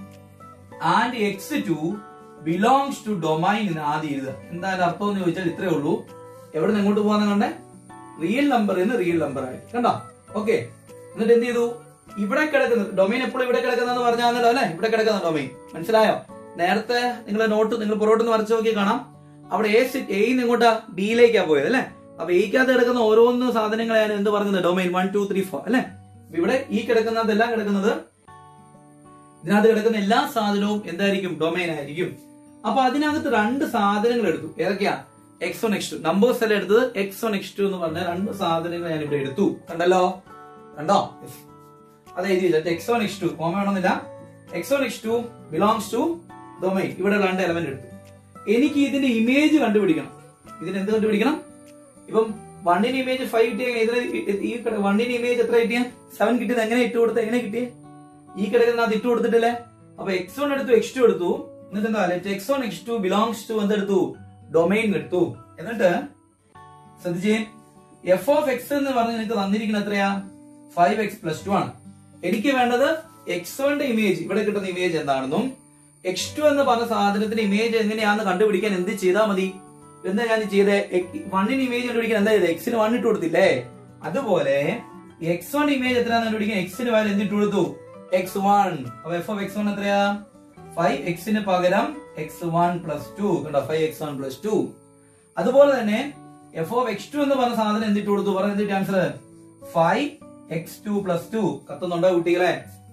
and X two belongs to domain എന്ന് ആദ്യം എഴുതുക എന്താ അതിന്റെ അർത്ഥം എന്ന് ചോദിച്ചാൽ ഇത്രേ ഉള്ളൂ എവിടെ നിന്ന് എങ്ങോട്ട് പോകാന്ന് കണ്ടേ റിയൽ നമ്പർ എന്ന് റിയൽ നമ്പർ ആയി കണ്ടോ ഓക്കെ എന്നിട്ട് എന്ത് ചെയ്തു ഇവിടെ കിടക്കുന്ന ഡൊമൈൻ എപ്പോഴും ഇവിടെ കിടക്കുന്നതെന്ന് പറഞ്ഞാണല്ലോ അല്ലെ ഇവിടെ കിടക്കുന്ന ഡൊമൈൻ മനസ്സിലായോ നേരത്തെ നിങ്ങൾ നോട്ട് നിങ്ങൾ പുറകോട്ട് വരച്ച് നോക്കി കാണാം അവിടെ എ സിറ്റ് എയിൽ എങ്ങോട്ടാ ബിയിലേക്കാ പോയത് അല്ലെ അപ്പൊ എയ്ക്കകത്ത് കിടക്കുന്ന ഓരോന്ന് സാധനങ്ങളെയാണ് എന്ത് പറഞ്ഞത് domain one two three four അല്ലെ അപ്പൊ ഇവിടെ ഈ കിടക്കുന്നതെല്ലാം കിടക്കുന്നത് ഇതിനകത്ത് കിടക്കുന്ന എല്ലാ സാധനവും എന്തായിരിക്കും ഡൊമൈൻ ആയിരിക്കും അപ്പൊ അതിനകത്ത് രണ്ട് സാധനങ്ങൾ എടുത്തു ഏതൊക്കെയാ x one x two numbers എല്ലാം എടുത്തത് എക്സ് വൺ എക്സ് ടു എന്ന് പറഞ്ഞ രണ്ട് സാധനങ്ങൾ ഞാൻ ഇവിടെ എടുത്തു കണ്ടല്ലോ കണ്ടോ Yes. അത് എഴുതിയില്ല X one x two comma വേണമെന്നില്ല X one x two belongs to domain ഇവിടെ രണ്ട് എലമെന്റ് എടുത്തു എനിക്ക് ഇതിന്റെ ഇമേജ് കണ്ടുപിടിക്കണം ഇതിന് എന്ത് കണ്ടുപിടിക്കണം ഇപ്പം വണ്ണിന് ഇമേജ് ഫൈവ് കിട്ടിയ ഇതിന് ഈ വണ്ണിന് ഇമേജ് എത്ര കിട്ടിയ സെവൻ കിട്ടിയത് എങ്ങനെ ഇട്ട് കൊടുത്ത എങ്ങനെ കിട്ടിയേ ഈ കിടക്കുന്നതിനകത്ത് ഇട്ട് കൊടുത്തിട്ടില്ലേ അപ്പൊ എക്സ് വൺ എടുത്തു എക്സ് ടു എടുത്തു എന്നിട്ട് എന്താ x one x two belongs to എന്തെടുത്തു ഡൊമൈൻ എടുത്തു എന്നിട്ട് ശ്രദ്ധിച്ചേ എഫ് ഓഫ് എക്സ് എന്ന് പറഞ്ഞ് നിനക്ക് തന്നിരിക്കുന്ന എത്രയാ ഫൈവ് എക്സ് പ്ലസ് ടു ആണ് എനിക്ക് വേണ്ടത് എക്സ് വണ്ണിന്റെ ഇമേജ് ഇവിടെ കിട്ടുന്ന ഇമേജ് എന്താണെന്നും എക്സ് ടു എന്ന് പറഞ്ഞ സാധനത്തിന്റെ ഇമേജ് എങ്ങനെയാണെന്ന് കണ്ടുപിടിക്കാൻ എന്ത് ചെയ്താൽ മതി എന്താ ഞാൻ ചെയ്തേ വണ്ണിന് ഇമേജ് കണ്ടുപിടിക്കാൻ എന്താ ചെയ്തത് എക്സിന് വൺ ഇട്ട് കൊടുത്തില്ലേ അതുപോലെ എക്സ് വൺ ഇമേജ് എത്രയാന്ന് കണ്ടുപിടിക്കാൻ എക്സിന് വാല്യൂ എന്തിട്ട് കൊടുത്തു എക്സ് വൺ അപ്പൊ എഫ് ഓഫ് എക്സ് വൺ എത്രയാ ഫൈവ് എക്സിന് പകരം എക്സ് വൺ പ്ലസ് ടു കണ്ടോ five x one plus two അതുപോലെ തന്നെ എഫ് ഓഫ് എക്സ് ടു എന്ന് പറഞ്ഞ സാധനം എന്തിട്ട് കൊടുത്തു പറഞ്ഞ എന്തിട്ട് answer five x two plus two കത്തുന്നുണ്ടോ കുട്ടികളെ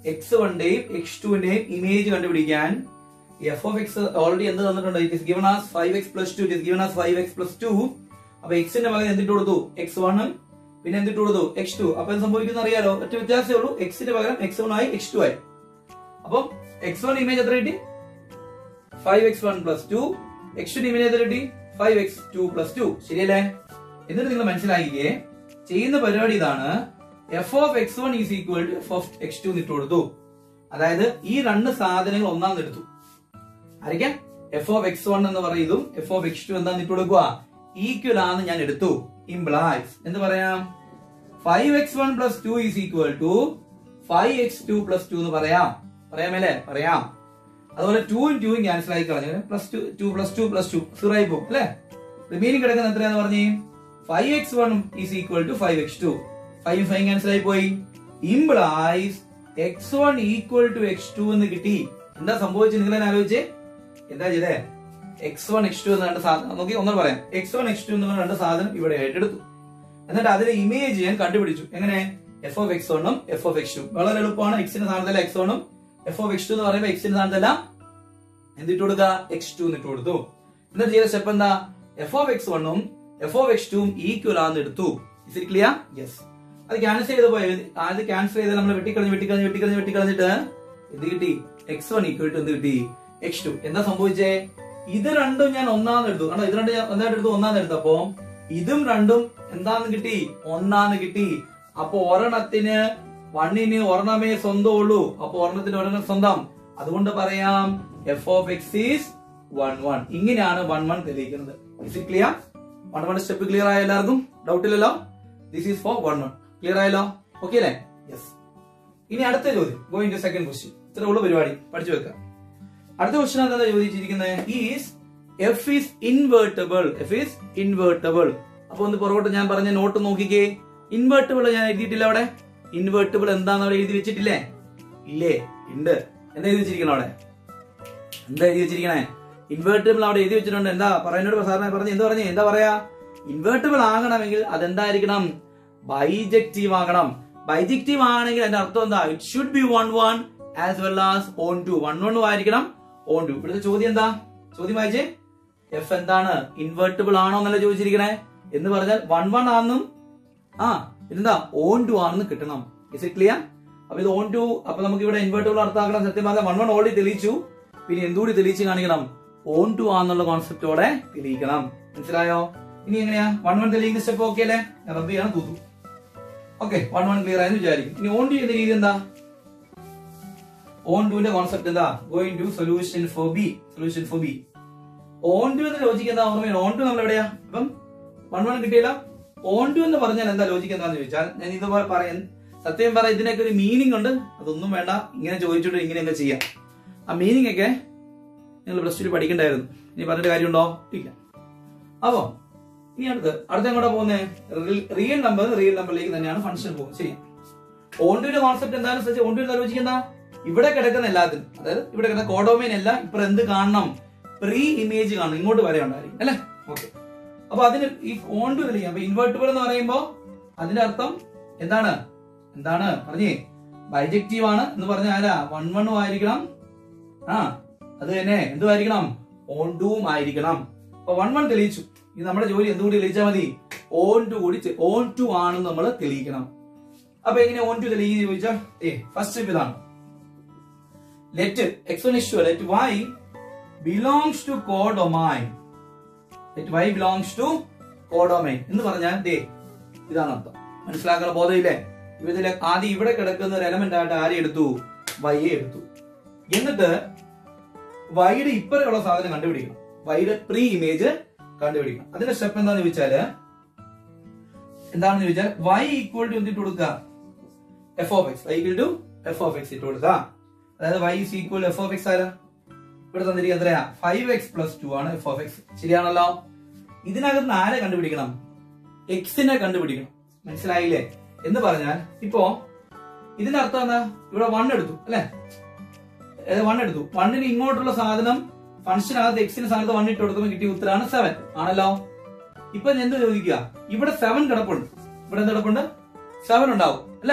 എക്സ് വണ്ണിന്റെയും എക്സ് ടുവിന്റെയും ഇമേജ് കണ്ടുപിടിക്കാൻ എഫ് ഓഫ് എക്സ് ഓൾറെഡി എന്ത് തന്നിട്ടുണ്ട് it is given as five X plus two it is given as five X plus two അപ്പൊ എക്സിന്റെ പകരം എന്തിട്ട് കൊടുത്തു എക്സ് വണ്ണും പിന്നെ എന്തിട്ട് കൊടുത്തു എക്സ് ടു അപ്പൊ എന്ത് സംഭവിക്കുന്ന അറിയാലോ ഒറ്റ വ്യത്യാസമേ ഉള്ളൂ എക്സിന്റെ പകരം എക്സ് വൺ ആയി എക്സ് ടു ആയി അപ്പം എക്സ് വൺ ഇമേജ് എത്ര കിട്ടി five x one plus two x two image എത്ര കിട്ടി five x two plus two ശരിയല്ലേ എന്നിട്ട് നിങ്ങൾ മനസ്സിലാക്കിക്കേ ചെയ്യുന്ന പരിപാടി ഇതാണ് f of x one is equal to f of x two ഇട്ട് കൊടുത്തു അതായത് ഈ രണ്ട് സാധനങ്ങൾ ഒന്നാം എടുത്തു ആയിരിക്കാം എഫ് ഓഫ് എക്സ് വൺ എന്ന് പറയുന്നതും എഫ് ഓഫ് എക്സ് ടു എന്താന്ന് ഇട്ട് കൊടുക്കുക ഈക്വൽ ആണെന്ന് ഞാൻ എടുത്തു ഇംപ്ലൈസ് എന്ന് പറയാം five x one plus two is equal to five x two plus two എന്ന് പറയാം പറയാമല്ലേ പറയാം അതുപോലെ ടൂവും ടൂവും ക്യാൻസൽ ആയി കളഞ്ഞു plus two two plus two plus two zero ആയി പോകും അല്ലെ റിമൈനിങ് കിടക്കുന്ന എത്രയാന്ന് പറഞ്ഞേ five x one is equal to five x two five five cancel ആയി പോയി implies x one equal to x two എന്ന് കിട്ടി എന്താ സംഭവിച്ചത് നിങ്ങൾ തന്നെ ആലോചിച്ചേ എന്താ ചെയ്തേ എക്സ് വൺ എക്സ് ടു എന്ന രണ്ട് സാധനം നോക്കി ഒന്നും പറയാം എക്സ് വൺ എക്സ് ടു എന്നുള്ള രണ്ട് സാധനം ഇവിടെ ആയിട്ട് എടുത്തു എന്നിട്ട് അതിന്റെ ഇമേജ് ഞാൻ കണ്ടുപിടിച്ചു എങ്ങനെ എഫ് ഓഫ് എക്സ് വണ്ണും എഫ് ഓഫ് എക്സ് ടു വളരെ എളുപ്പമാണ് എക്സിന്റെ സ്ഥാനത്തല്ല എക്സ് വണ്ണും എഫ് ഓഫ് എക്സ് ടു എന്ന് പറയുമ്പോൾ എക്സിന്റെ സ്ഥാനത്തല്ല എന്തിട്ട് കൊടുക്കുക എക്സ് ടു എന്നിട്ട് കൊടുത്തു എന്നിട്ട് ചെയ്ത സ്റ്റെപ്പ് എന്താ എഫ് ഓഫ് എക്സ് വണ്ണും എഫ് ഓഫ് എക്സ് ടുവും ഈക്വൽ ആണെന്ന് എടുത്തു ഇസ് ഇറ്റ് ക്ലിയർ യെസ് അത് ക്യാൻസൽ ചെയ്ത് പോയത് അത് ക്യാൻസൽ ചെയ്ത് നമ്മൾ വെട്ടിക്കളഞ്ഞ് വെട്ടിക്കളഞ്ഞ് വെട്ടിക്കളഞ്ഞ് വെട്ടിക്കളഞ്ഞിട്ട് എന്ത് കിട്ടി എക്സ് വൺ ഈക്വൽ ടു എന്ത് കിട്ടി എക്സ് ടു എന്താ സംഭവിച്ചേ ഇത് രണ്ടും ഞാൻ ഒന്നാന്ന് എടുത്തു കണ്ടോ ഇത് രണ്ടും ഞാൻ ഒന്നായിട്ട് എടുത്തു ഒന്നാന്ന് എടുത്തപ്പോ ഇതും രണ്ടും എന്താന്ന് കിട്ടി ഒന്നാന്ന് കിട്ടി അപ്പൊ ഒരെണ്ണത്തിന് വണ്ണിന് ഒരെണ്ണമേ സ്വന്തം ഉള്ളൂ അപ്പൊ ഒരെണ്ണത്തിന് ഒരെണ്ണം സ്വന്തം അതുകൊണ്ട് പറയാം f of x is one one ഇങ്ങനെയാണ് വൺ വൺ തെളിയിക്കുന്നത് is it clear one one step clear ആയ എല്ലാവർക്കും ഡൗട്ട് ഇല്ലല്ലോ this is for one one clear ആയല്ലോ ഓക്കെ അല്ലേ യെസ് ഇനി അടുത്ത ചോദ്യം ഗോയിങ് ടു സെക്കൻഡ് ക്വസ്റ്റ്യൻ ഇത്ര ഉള്ള പരിപാടി പഠിച്ചു വെക്കാം അടുത്ത ക്വസ്റ്റ്യൻ എന്താ ചോദിച്ചിരിക്കുന്നത് is f is invertible f is invertible അപ്പൊ ഒന്ന് പുറകോട്ട് ഞാൻ പറഞ്ഞ നോട്ട് നോക്കിക്കേ ഇൻവേർട്ടബിൾ ഞാൻ എഴുതിയിട്ടില്ല അവിടെ ഇൻവേർട്ടബിൾ എന്താന്ന് അവിടെ എഴുതി വെച്ചിട്ടില്ലേ ഇല്ലേ ഉണ്ട് എന്താ എഴുതി വെച്ചിരിക്കണം അവിടെ എന്താ എഴുതി വെച്ചിരിക്കണേ ഇൻവേർട്ടബിൾ അവിടെ എഴുതി വെച്ചിട്ടുണ്ട് എന്താ പറയുന്നോട് സാറിനെ പറഞ്ഞു എന്താ പറഞ്ഞു എന്താ പറയാ ഇൻവേർട്ടബിൾ ആകണമെങ്കിൽ അതെന്തായിരിക്കണം ബൈജക്റ്റീവ് ആകണം ബൈജക്റ്റീവ് ആണെങ്കിൽ അതിന്റെ അർത്ഥം എന്താ it should be one one as well as onto one one ആയിരിക്കണം ഓൺ ടു ഇവിടുത്തെ ചോദ്യം എന്താ ചോദ്യം വായിച്ചേ എഫ് എന്താണ് ഇൻവേർട്ടബിൾ ആണോ എന്നല്ല ചോദിച്ചിരിക്കണേ എന്ന് പറഞ്ഞാൽ വൺ വൺ ആണെന്നും ആ ഇതെന്താ ഓൺ ടു ആണെന്ന് കിട്ടണം ഇസ് ഇറ്റ് ക്ലിയർ അപ്പൊ ഇത് ഓൺ ടു അപ്പൊ നമുക്ക് ഇവിടെ ഇൻവേർട്ടബിൾ അർത്ഥമാക്കണം സത്യം പറഞ്ഞാൽ വൺ വൺ ഓൾറെഡി തെളിയിച്ചു പിന്നെ എന്തുകൂടി തെളിയിച്ച് കാണിക്കണം ഓൺ ടു ആന്നുള്ള കോൺസെപ്റ്റോടെ തെളിയിക്കണം മനസ്സിലായോ ഇനി എങ്ങനെയാ വൺ വൺ തെളിയിക്കുന്ന സ്റ്റെപ്പ് ഓക്കെ അല്ലേ റബ്ബ് ചെയ്യണം തൂത്തു ഓക്കെ വൺ വൺ ക്ലിയർ ആയെന്ന് വിചാരിക്കും ഇനി ഓൺ ടു ചെയ്യുന്ന രീതി എന്താ ഓൺ ടുവിന്റെ കോൺസെപ്റ്റ് എന്താ going to solution for b solution for b onto എന്ന ലോജിക്ക് എന്താ ഓർമ്മ ഓൺ ടു നമ്മൾ എവിടെയാ അപ്പം വൺ വൺ കിട്ടിയില്ല ഓൺ ടു എന്ന് പറഞ്ഞാൽ എന്താ ലോജിക്ക് എന്താന്ന് ചോദിച്ചാൽ ഞാൻ ഇതുപോലെ പറയാൻ സത്യം പറ ഇതിനൊക്കെ ഒരു മീനിങ് ഉണ്ട് അതൊന്നും വേണ്ട ഇങ്ങനെ ചോദിച്ചിട്ട് ഇങ്ങനെയൊക്കെ ചെയ്യാം ആ മീനിങ് ഒക്കെ നിങ്ങൾ പ്ലസ് ടു പഠിക്കണ്ടായിരുന്നു ഇനി പറഞ്ഞിട്ട് കാര്യമുണ്ടോ ഇല്ല അപ്പോ ഇനി അടുത്ത് അടുത്ത എങ്ങോട്ടാ പോകുന്നത് റിയൽ നമ്പർ റിയൽ നമ്പറിലേക്ക് തന്നെയാണ് ഫംഗ്ഷൻ പോകുന്നത് ശരി ഓണ്ടുവിന്റെ കോൺസെപ്റ്റ് എന്താണെന്ന് വെച്ചാൽ ഓണ്ടുവിന്റെ ആലോചിക്കുന്ന ഇവിടെ കിടക്കുന്ന എല്ലാത്തിനും അതായത് ഇവിടെ കിടക്കുന്ന കോഡോമൈൻ എല്ലാം ഇപ്പൊ എന്ത് കാണണം പ്രീ ഇമേജ് കാണണം ഇങ്ങോട്ട് വരെ ഉണ്ടായിരിക്കും അല്ലെ ഓക്കെ അപ്പൊ അതിന് ഈ ഓണ്ടു തെളിയിക്കാം അപ്പൊ ഇൻവേർട്ടിബിൾ എന്ന് പറയുമ്പോ അതിന്റെ അർത്ഥം എന്താണ് എന്താണ് പറഞ്ഞേ ബൈജക്റ്റീവ് ആണ് എന്ന് പറഞ്ഞ ആരാ വൺ വണ്ണും ആയിരിക്കണം ആ അത് തന്നെ എന്തുമായിരിക്കണം ഓൺ ടുവും ആയിരിക്കണം അപ്പൊ വൺ വൺ തെളിയിച്ചു ഇത് നമ്മുടെ ജോലി എന്തുകൂടി തെളിയിച്ചാൽ മതി ഓൺ ടു കൂടി ഓൺ ടു ആണെന്ന് നമ്മൾ തെളിയിക്കണം അപ്പൊ എങ്ങനെ ഓൺ ടു തെളിയിക്കുക ചോദിച്ചാൽ ഏ ഫസ്റ്റ് സ്റ്റെപ്പ് ഇതാണ് let explanation let y belongs to codomain let y belongs to codomain എന്ന് പറഞ്ഞാൽ ദേ ഇതാണ് അർത്ഥം മനസ്സിലാക്കുന്ന ബോധമില്ലേ ഇതിലെ ആദ്യം ഇവിടെ കിടക്കുന്ന ഒരു എലമെന്റ് ആയിട്ട് ആരെ എടുത്തു വൈയെ എടുത്തു എന്നിട്ട് വൈയുടെ ഇപ്പറയുള്ള സാധനം കണ്ടുപിടിക്കണം വൈയുടെ പ്രീ ഇമേജ് കണ്ടുപിടിക്കണം അതിന്റെ സ്റ്റെപ്പ് എന്താന്ന് ചോദിച്ചാല് എന്താണെന്ന് ചോദിച്ചാൽ വൈ ഈക്വൽ ടു എന്തിട്ട് കൊടുക്കുക f of x y equal to f of x ഇട്ട് കൊടുക്കുക അതായത് y is equal f of x ആരാ ഇവിടെ തന്നിരിക്കുക എത്രയാ ഫൈവ് എക്സ് പ്ലസ് ടു ആണ് എഫ് ഓഫ് എക്സ് ശരിയാണല്ലോ ഇതിനകത്ത് ആരെ കണ്ടുപിടിക്കണം എക്സിനെ കണ്ടുപിടിക്കണം മനസ്സിലായില്ലേ എന്ന് പറഞ്ഞാൽ ഇപ്പോ ഇതിന്റെ അർത്ഥം എന്താ ഇവിടെ വൺ എടുത്തു അല്ലെ വൺ എടുത്തു വണ്ണിന് ഇങ്ങോട്ടുള്ള സാധനം ഫംഗ്ഷനകത്ത് എക്സിന് സ്ഥാനത്ത് വൺ ഇട്ട് കൊടുക്കുമ്പോൾ കിട്ടിയ ഉത്തരാണ് സെവൻ ആണല്ലോ ഇപ്പൊ ഞാൻ എന്ത് ചോദിക്കുക ഇവിടെ സെവൻ കിടപ്പുണ്ട് ഇവിടെ എന്ത് കിടപ്പുണ്ട് സെവൻ ഉണ്ടാവും അല്ലെ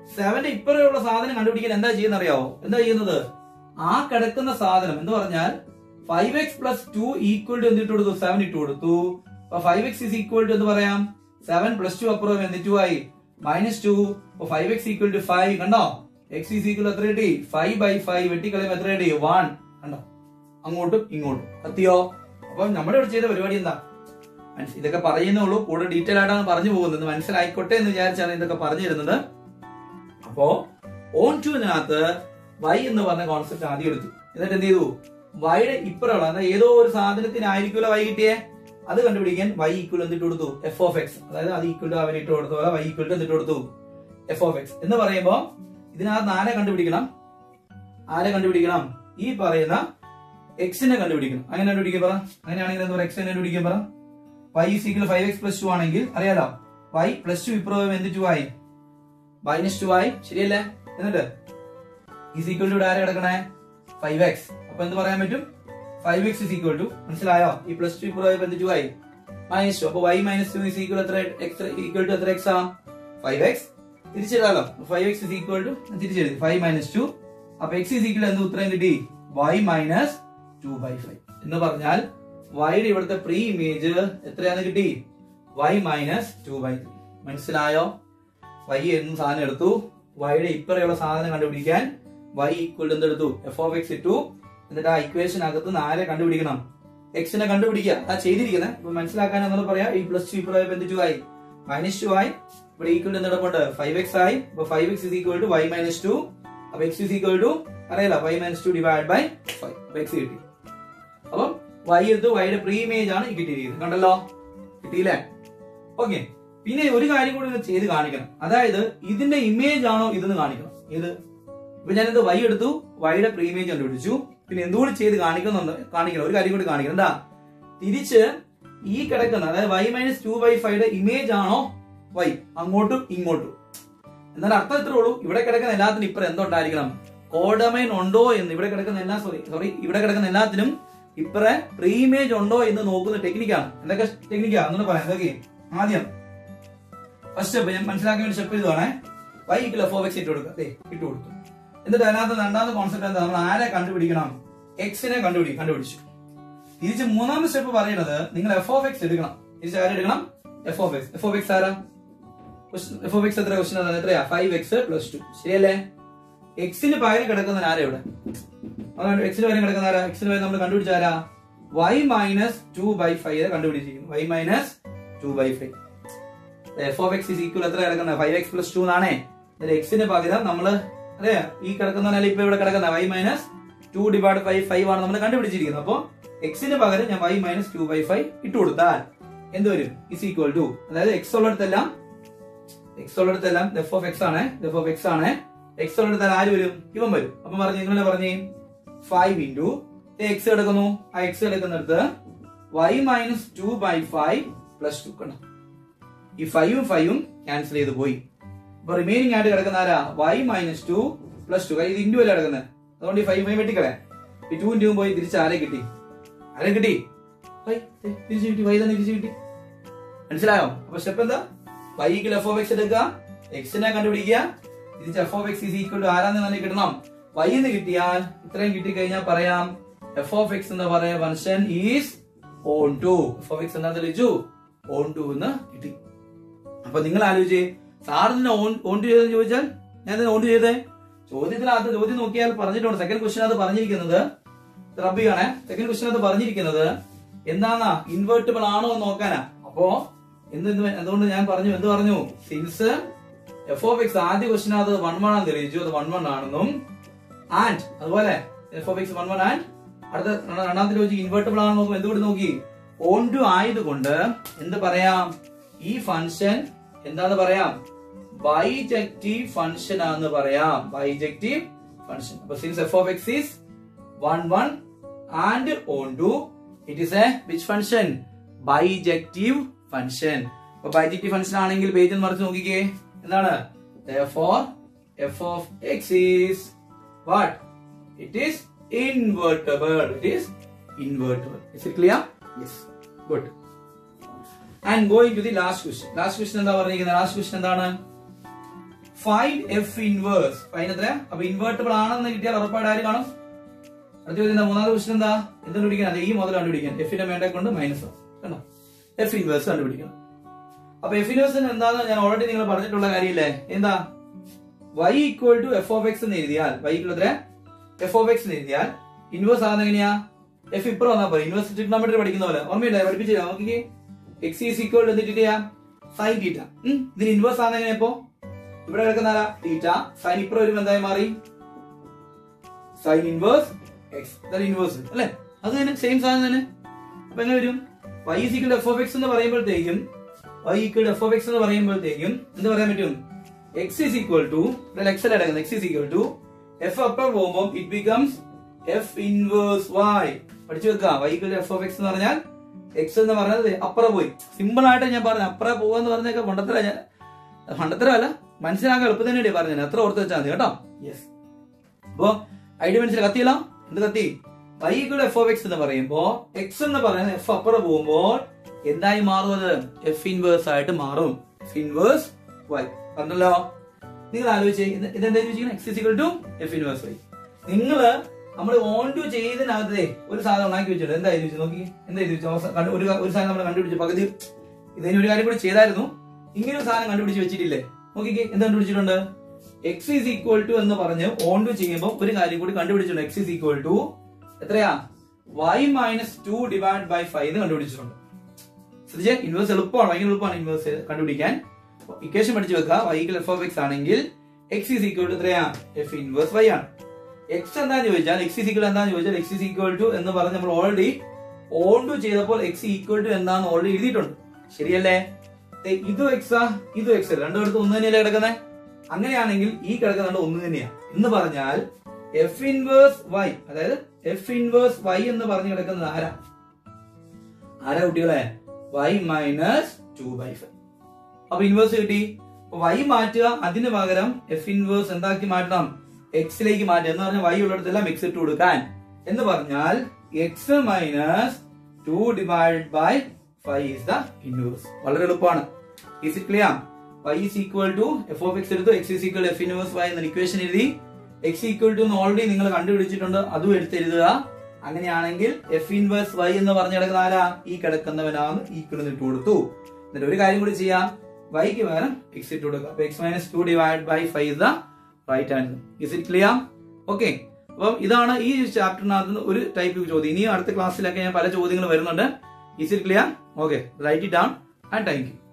സെവന്റെ ഇപ്പറയുള്ള സാധനം കണ്ടുപിടിക്കാൻ എന്താ ചെയ്യുന്ന അറിയാവോ എന്താ ചെയ്യുന്നത് ആ കിടക്കുന്ന സാധനം എന്ന് പറഞ്ഞാൽ five X plus two equal to എന്നിട്ട് കൊടുത്തു സെവൻ ഇട്ട് കൊടുത്തു അപ്പൊ five x is equal to എന്ന് പറയാം സെവൻ പ്ലസ് ടു അപ്പുറം എന്നിട്ട് ആയി മൈനസ് ടു അപ്പൊ five x equal to five കണ്ടോ എക്സ് ഈസ് ഈക്വൽ എത്ര കിട്ടി ഫൈവ് ബൈ ഫൈവ് വെട്ടിക്കളയും എത്ര കിട്ടി വൺ കണ്ടോ അങ്ങോട്ടും ഇങ്ങോട്ടും എത്തിയോ അപ്പൊ നമ്മുടെ ഇവിടെ ചെയ്ത പരിപാടി എന്താ മനസ്സി- ഇതൊക്കെ പറയുന്നുള്ളൂ കൂടുതൽ ഡീറ്റെയിൽ ആയിട്ടാണ് പറഞ്ഞു പോകുന്നത് മനസ്സിലായിക്കോട്ടെ എന്ന് വിചാരിച്ചാണ് ഇതൊക്കെ പറഞ്ഞു തരുന്നത് അപ്പോ ഓൺ ടുവിനകത്ത് വൈ എന്ന് പറഞ്ഞ കോൺസെപ്റ്റ് ആദ്യം എടുത്തു എന്നിട്ട് എന്ത് ചെയ്തു വൈയുടെ ഇപ്പുറമുള്ള അതായത് ഏതോ ഒരു സാധനത്തിനായിരിക്കുമല്ലോ വൈ കിട്ടിയേ അത് കണ്ടുപിടിക്കാൻ വൈ ഈക്വൽ എന്നിട്ട് കൊടുത്തു എഫ് ഓഫ് എക്സ് അതായത് അത് ഈക്വൽ ടു അവൻ ഇട്ട് കൊടുത്ത പോലെ വൈ ഈക്വൽ ടു എന്നിട്ട് കൊടുത്തു എഫ് ഓഫ് എക്സ് എന്ന് പറയുമ്പോ ഇതിനകത്ത് ആരെ കണ്ടുപിടിക്കണം ആരെ കണ്ടുപിടിക്കണം ഈ പറയുന്ന എക്സിനെ കണ്ടുപിടിക്കണം അങ്ങനെ കണ്ടുപിടിക്കാൻ പറ അങ്ങനെയാണെങ്കിൽ എന്താ പറയുക എക്സിനെ കണ്ടുപിടിക്കാൻ പറ y is equal five X plus two ആണെങ്കിൽ അറിയാലോ വൈ പ്ലസ് ടു ഇപ്പുറം എന്ത് ടു ആയി മൈനസ് ടു ആയി ശരിയല്ലേ എന്നിട്ട് ഈ സീക്വൽ ടു ആരെ കിടക്കണേ ഫൈവ് എക്സ് അപ്പൊ എന്ത് പറയാൻ പറ്റും five x is equal to മനസ്സിലായോ ഈ പ്ലസ് ടു ഇപ്പുറം എന്ത് ടു ആയി മൈനസ് ടു അപ്പൊ y minus two is equal എത്ര എക്സ് ഈക്വൽ ടു എത്ര എക്സ് ആ ഫൈവ് എക്സ് തിരിച്ചെഴുതാലോ five x is equal to തിരിച്ചെഴുതി ഫൈവ് മൈനസ് ടു അപ്പൊ എക്സ് ഇസ് ഈക്വൽ എന്ത് ഉത്തരം കിട്ടി y minus two by five എന്ന് പറഞ്ഞാൽ വൈയുടെ ഇവിടുത്തെ പ്രീ ഇമേജ് എത്രയാണ് കിട്ടി y minus two by three മനസ്സിലായോ വൈ എന്ന സാധനം എടുത്തു വൈയുടെ ഇപ്പറയുള്ള സാധനം കണ്ടുപിടിക്കാൻ വൈ ഈക്വൽ എന്തെടുത്തു എഫ് ഓഫ് എക്സ് ഇട്ടു എന്നിട്ട് ആ ഇക്വേഷൻ അകത്ത് നാലെ കണ്ടുപിടിക്കണം എക്സിനെ കണ്ടുപിടിക്കുക ആ ചെയ്തിരിക്കുന്നത് ഇപ്പൊ മനസ്സിലാക്കാൻ നമ്മൾ പറയാം ഈ പ്ലസ് ടു ഇപ്പറ ടു ആയി മൈനസ് ടു ആയി ഇവിടെ ഈക്വൽ എന്തെടുപ്പുണ്ട് ഫൈവ് എക്സ് ആയി അപ്പൊ five x is equal to y minus two അപ്പൊ എക്സ് ഇസ് ഈക്വൽ ടു അറിയാലോ y minus two divide by five അപ്പൊ എക്സ് കിട്ടി അപ്പം വൈ എടുത്ത് വൈയുടെ പ്രീ ഇമേജ് ആണ് ഈ കിട്ടിയിരിക്കുന്നത് കണ്ടല്ലോ കിട്ടിയില്ലേ ഓക്കെ പിന്നെ ഒരു കാര്യം കൂടി ഒന്ന് ചെയ്ത് കാണിക്കണം അതായത് ഇതിന്റെ ഇമേജ് ആണോ ഇതെന്ന് കാണിക്കണം ഇത് ഇപ്പൊ ഞാനിത് വൈ എടുത്തു വൈയുടെ പ്രീ ഇമേജ് കണ്ടുപിടിച്ചു പിന്നെ എന്തുകൂടി ചെയ്ത് കാണിക്കുന്നുണ്ട് കാണിക്കണം ഒരു കാര്യം കൂടി കാണിക്കണം എന്താ തിരിച്ച് ഈ കിടക്കുന്ന അതായത് വൈ മൈനസ് ടു ബൈ ഫൈവയുടെ ഇമേജ് ആണോ വൈ അങ്ങോട്ടും ഇങ്ങോട്ടും എന്നാൽ അർത്ഥം ഇത്രേ ഉള്ളൂ ഇവിടെ കിടക്കുന്ന എല്ലാത്തിനും ഇപ്പുറം എന്തുണ്ടായിരിക്കണം കോഡമൈൻ ഉണ്ടോ എന്ന് ഇവിടെ കിടക്കുന്ന എല്ലാ സോറി സോറി ഇവിടെ കിടക്കുന്ന എല്ലാത്തിനും ഇപ്പറെ പ്രീമേജ് ഉണ്ടോ എന്ന് നോക്കുന്ന ടെക്നിക്കാണ് എന്തൊക്കെ ടെക്നിക്കാ എന്നൊന്ന് പറയാം എന്തൊക്കെ ആദ്യം ഫസ്റ്റ് സ്റ്റെപ്പ് ഞാൻ മനസ്സിലാക്കാൻ വേണ്ടി സ്റ്റെപ്പ് ചെയ്തതാണേ y equal f of x ഇട്ട് കൊടുക്കുക ദേ, ഇട്ട് കൊടുത്തു എന്നിട്ട് അതിനകത്ത് രണ്ടാമത്തെ കോൺസെപ്റ്റ് എന്താ നമ്മൾ ആരെ കണ്ടുപിടിക്കണം എക്സിനെ കണ്ടുപിടി കണ്ടുപിടിച്ചു തിരിച്ച് മൂന്നാമത്തെ സ്റ്റെപ്പ് പറയുന്നത് നിങ്ങൾ എഫ് ഓഫ് എക്സ് എടുക്കണം തിരിച്ച് ആരെ എടുക്കണം f of x f of x ആരാ എഫ് ഓഫ് എക്സ് എത്ര ക്വസ്റ്റൻ എത്രയാ ഫൈവ് എക്സ് പ്ലസ് ടു ശരിയല്ലേ എക്സിന് പകരം കിടക്കുന്ന ആരാ ഇവിടെ അതാണ് എക്സിന് പകരം കിടക്കുന്ന ആരാ എക്സിന് പകരം നമ്മൾ കണ്ടുപിടിച്ച ആരാ y minus two by five കണ്ടുപിടിച്ചിരിക്കുന്നു y minus two by five f of X is equal എത്ര കിടക്കുന്നത് ഫൈവ് എക്സ് പ്ലസ് ടു എന്നാണേ എന്നിട്ട് എക്സിന് പകരം നമ്മള് അതെ ഈ കിടക്കുന്ന ഇപ്പൊ ഇവിടെ കിടക്കുന്ന y minus two divide by five ആണ് നമ്മൾ കണ്ടുപിടിച്ചിരിക്കുന്നത് അപ്പൊ എക്സിന് പകരം ഞാൻ y minus two by five ഇട്ട് കൊടുത്താൽ എന്ത് വരും ഇസ് ഈക്വൽ ടു അതായത് എക്സ് ഉള്ളിടത്തെല്ലാം എക്സ് ഉള്ളിടത്തെല്ലാം എഫ് ഓഫ് എക്സ് ആണ് എഫ് ഓഫ് എക്സ് ആണ് എക്സ് ഉള്ളിടത്താൽ ആര് വരും ഇവൻ വരും അപ്പൊ പറഞ്ഞു നിങ്ങളെ പറഞ്ഞേ ഫൈവ് ഇൻറ്റു എക്സ് കിടക്കുന്നു ആ എക്സ് കിടക്കുന്നിടത്ത് y minus two by five plus two കണ്ടോ ഈ ഫൈവും ഫൈവും ക്യാൻസൽ ചെയ്ത് പോയി അപ്പൊ റിമൈനിങ് ആയിട്ട് കിടക്കുന്ന ആരാ y minus two plus two ഇത് ഇൻറ്റു അല്ല കിടക്കുന്നത് അതുകൊണ്ട് ഈ ഫൈവ് ഫൈവ് വെട്ടിക്കളെ ഈ ടു ഇൻറ്റു പോയി തിരിച്ച് ആരെ കിട്ടി ആരെ കിട്ടി വൈ ദേ, തിരിച്ച് കിട്ടി വൈ തന്നെ തിരിച്ച് കിട്ടി മനസ്സിലായോ അപ്പൊ സ്റ്റെപ്പ് എന്താ വൈക്ക് എഫ് ഓഫ് എക്സ് എടുക്കുക എക്സിനെ കണ്ടുപിടിക്കുക തിരിച്ച് f of X is equal to ആരാന്ന് തന്നെ കിട്ടണം വൈ എന്ന് കിട്ടിയാൽ ഇത്രയും കിട്ടിക്കഴിഞ്ഞാൽ പറയാം എഫ് ഓഫ് എക്സ് എന്ന് പറയുന്ന function is onto f of x എന്താ തെളിയിച്ചു ഓൺ ടു എന്ന് കിട്ടി അപ്പൊ നിങ്ങൾ ആലോചിച്ചേ സാറിന് ഓൺ ഓൺ ടു ചെയ്തെന്ന് ചോദിച്ചാൽ ഞാൻ ഓൺ ടു ചെയ്തേ ചോദ്യത്തിനകത്ത് ചോദ്യം നോക്കിയാൽ പറഞ്ഞിട്ടുണ്ട് സെക്കൻഡ് ക്വസ്റ്റ്യൻ അത് പറഞ്ഞിരിക്കുന്നത് റബിയാണേ സെക്കൻഡ് ക്വസ്റ്റ്യൻ അത് പറഞ്ഞിരിക്കുന്നത് എന്താന്നാ ഇൻവേർട്ടിബിൾ ആണോ എന്ന് നോക്കാനാ അപ്പോ എന്ത് എന്ത് അതുകൊണ്ട് ഞാൻ പറഞ്ഞു എന്ത് പറഞ്ഞു സിൻസ് എഫ് ഓഫ് എക്സ് ആദ്യ ക്വസ്റ്റ്യൻ അത് വൺ വൺ ആണെന്ന് തെളിയിച്ചു അത് വൺ വൺ ആണെന്നും ആൻഡ് അതുപോലെ f of x one one and അടുത്ത രണ്ടാ- രണ്ടാമത്തെ ലോജിക്ക് ഇൻവേർട്ടിബിൾ ആണെന്ന് നോക്കുമ്പോൾ എന്തുകൊണ്ട് നോക്കി ഓൺ ടു ആയതുകൊണ്ട് എന്ത് പറയാം ഈ ഫംഗ്ഷൻ എന്താന്ന് പറയാം ബൈജക്റ്റീവ് ഫംഗ്ഷൻ ആണെന്ന് പറയാം ബൈജക്റ്റീവ് ഫംഗ്ഷൻ അപ്പൊ since f of x is one one and onto it is a which function bijective function അപ്പൊ ബൈജക്റ്റീവ് ഫംഗ്ഷൻ ആണെങ്കിൽ പേജ് ഒന്ന് മറിച്ച് നോക്കിക്കേ എന്താണ് therefore f of x is what it is invertible it is invertible is it clear yes good and going to the last question last question എന്താ പറഞ്ഞിരിക്കുന്നത് last question എന്താണ് find f inverse fine എത്ര അപ്പൊ invertible ആണെന്ന് കിട്ടിയാൽ ഉറപ്പായിട്ട് ആര് കാണും അടുത്ത ചോദ്യം എന്താ മൂന്നാമത്തെ ക്വസ്റ്റൻ എന്താ എന്ത് കണ്ടുപിടിക്കാൻ അതെ ഈ മുതൽ കണ്ടുപിടിക്കാൻ എഫിന്റെ മേണ്ടെ കൊണ്ട് മൈനസ് കണ്ടോ എഫ് ഇൻവേഴ്സ് കണ്ടുപിടിക്കണം അപ്പൊ എഫ് ഇൻവേഴ്സിന് എന്താന്ന് ഞാൻ ഓൾറെഡി നിങ്ങൾ പറഞ്ഞിട്ടുള്ള കാര്യമില്ലേ എന്താ y equal to f of x എന്ന് എഴുതിയാൽ y ഈക്വൽ എത്ര എഫ് ഓഫ് എക്സ് എന്ന് എഴുതിയാൽ ഇൻവേഴ്സ് ആകുന്ന എങ്ങനെയാ എഫ് ഇപ്പുറം വന്നാൽ പോലെ ഇൻവേഴ്സ് ട്രിഗ്നോമെട്രി പഠിക്കുന്ന പോലെ ഓർമ്മയില്ലേ പഠിപ്പിച്ചില്ല നോക്കിക്കേ എക്സ് ഈസ് ഈക്വൽ എന്നിട്ട് ചെയ്യാം സൈൻ തീറ്റ ഇതിന് ഇൻവേഴ്സ് ആകുന്ന എങ്ങനെയാ ഇപ്പോ ഇവിടെ കിടക്കുന്ന ആരാ തീറ്റ സൈൻ ഇപ്പുറം വരുമ്പോൾ എന്തായി മാറി സൈൻ ഇൻവേഴ്സ് എക്സ് ഇൻവേഴ്സ് അല്ലെ അത് തന്നെ സെയിം സാധനം തന്നെ അപ്പൊ എങ്ങനെ വരും y equal f of x എന്ന് പറയുമ്പോഴത്തേക്കും y equal f of x എന്ന് പറയുമ്പോഴത്തേക്കും എന്ത് പറയാൻ പറ്റും x is equal to x അല്ല കിടക്കുന്നത് x is equal to f അപ്പുറം പോകുമ്പോൾ it becomes f inverse y പഠിച്ചു വെക്കാം y equal f of x എന്ന് പറഞ്ഞാൽ എക്സ് എന്ന് പറഞ്ഞത് അപ്പുറം പോയി സിമ്പിൾ ആയിട്ട് ഞാൻ പറഞ്ഞു അപ്പുറം പോവാന്ന് പറഞ്ഞൊക്കെ പണ്ടത്തര ഞാൻ പണ്ടത്തരമല്ല മനസ്സിലാക്കാൻ എളുപ്പത്തിന് വേണ്ടി പറഞ്ഞു എത്ര ഓർത്ത് വെച്ചാൽ മതി കേട്ടോ യെസ് അപ്പോ ഐഡിയ മനസ്സിലായി കത്തിയല്ലോ എന്ത് കത്തി y equal f of x എന്ന് പറയുമ്പോ എക്സ് എന്ന് പറയുന്നത് എഫ് അപ്പുറം പോകുമ്പോൾ എന്തായി മാറും അത് എഫ് ഇൻവേഴ്സ് ആയിട്ട് മാറും എഫ് ഇൻവേഴ്സ് വൈ പറഞ്ഞല്ലോ നിങ്ങൾ ആലോചിച്ചേ ഇത് ഇതെന്താ ചോദിച്ചിരിക്കുന്നത് x equal to f inverse y നിങ്ങള് നമ്മൾ ഓൺ ടു ചെയ്തതിനകത്തേ ഒരു സാധനം ഉണ്ടാക്കി വെച്ചിട്ടുണ്ട് എന്താ ചോദിച്ചു നോക്കി എന്താ ചോദിച്ചു അവസാനം കണ്ടു- ഒരു ഒരു സാധനം നമ്മൾ കണ്ടുപിടിച്ചു പകുതി ഇതിന് ഒരു കാര്യം കൂടി ചെയ്തായിരുന്നു ഇങ്ങനെ ഒരു സാധനം കണ്ടുപിടിച്ച് വെച്ചിട്ടില്ലേ നോക്കിക്കേ എന്ത് കണ്ടുപിടിച്ചിട്ടുണ്ട് എക്സ് ഈസ് ഈക്വൽ ടു എന്ന് പറഞ്ഞ് ഓൺ ടു ചെയ്യുമ്പോൾ ഒരു കാര്യം കൂടി കണ്ടുപിടിച്ചിട്ടുണ്ട് എക്സ് ഈസ് ഈക്വൽ ടു എത്രയാ y minus two divide by five എന്ന് കണ്ടുപിടിച്ചിട്ടുണ്ട് ശ്രദ്ധിച്ചേ ഇൻവേഴ്സ് എളുപ്പമാണ് ഭയങ്കര എളുപ്പമാണ് ഇൻവേഴ്സ് കണ്ടുപിടിക്കാൻ ഇക്വേഷൻ പഠിച്ചു വെക്കുക y equal f of x ആണെങ്കിൽ എക്സ് ഈസ് ഈക്വൽ ടു എത്രയാ എഫ് ഇൻവേഴ്സ് വൈ ആണ് എക്സ് എന്താന്ന് ചോദിച്ചാൽ എക്സ് ഈസ് ഈക്വൽ എന്താന്ന് ചോദിച്ചാൽ എക്സ് ഈസ് ഈക്വൽ ടു എന്ന് പറഞ്ഞ് നമ്മൾ ഓൾറെഡി ഓൺ ടു ചെയ്തപ്പോൾ എക്സ് ഈക്വൽ ടു എന്താന്ന് ഓൾറെഡി എഴുതിയിട്ടുണ്ട് ശരിയല്ലേ ദേ ഇതും എക്സാ ഇതും എക്സ് രണ്ടുപേർക്കും ഒന്ന് തന്നെയല്ലേ കിടക്കുന്നത് അങ്ങനെയാണെങ്കിൽ ഈ കിടക്കുന്ന ഒന്ന് തന്നെയാണ് എന്ന് പറഞ്ഞാൽ എഫ് ഇൻവേഴ്സ് വൈ അതായത് എഫ് ഇൻവേഴ്സ് വൈ എന്ന് പറഞ്ഞു കിടക്കുന്നത് ആരാ ആരാ കുട്ടികളെ y minus two by five അപ്പൊ ഇൻവേഴ്സ് കിട്ടി വൈ മാറ്റുക അതിന് പകരം എഫ് ഇൻവേഴ്സ് എന്താക്കി മാറ്റണം എക്സിലേക്ക് മാറ്റുക എന്ന് പറഞ്ഞാൽ വൈ ഉള്ളിടത്തെല്ലാം എക്സ് ഇട്ട് കൊടുക്കാൻ എന്ന് പറഞ്ഞാൽ x minus two divide by five is the inverse വളരെ എളുപ്പമാണ് is it clear y is equal to f of x എടുത്തു x is equal to f inverse y എന്ന ഇക്വേഷൻ എഴുതി x equal to എന്ന് ഓൾറെഡി നിങ്ങൾ കണ്ടുപിടിച്ചിട്ടുണ്ട് അതും എടുത്തെഴുതുക അങ്ങനെയാണെങ്കിൽ f ഇൻവേഴ്സ് y എന്ന് പറഞ്ഞു കിടക്കുന്ന ആരാ ഈ കിടക്കുന്നവനാണ് ഈക്വൽ ഇട്ട് കൊടുത്തു എന്നിട്ട് ഒരു കാര്യം കൂടി ചെയ്യാം y ക്ക് പകരം x ഇട്ട് കൊടുക്കുക അപ്പൊ x minus two divide by five is the right answer is it clear okay അപ്പം ഇതാണ് ഈ ചാപ്റ്ററിനകത്ത് ഒരു ടൈപ്പ് ചോദ്യം ഇനി അടുത്ത ക്ലാസ്സിലൊക്കെ ഞാൻ പല ചോദ്യങ്ങൾ വരുന്നുണ്ട് is it clear okay write it down and thank you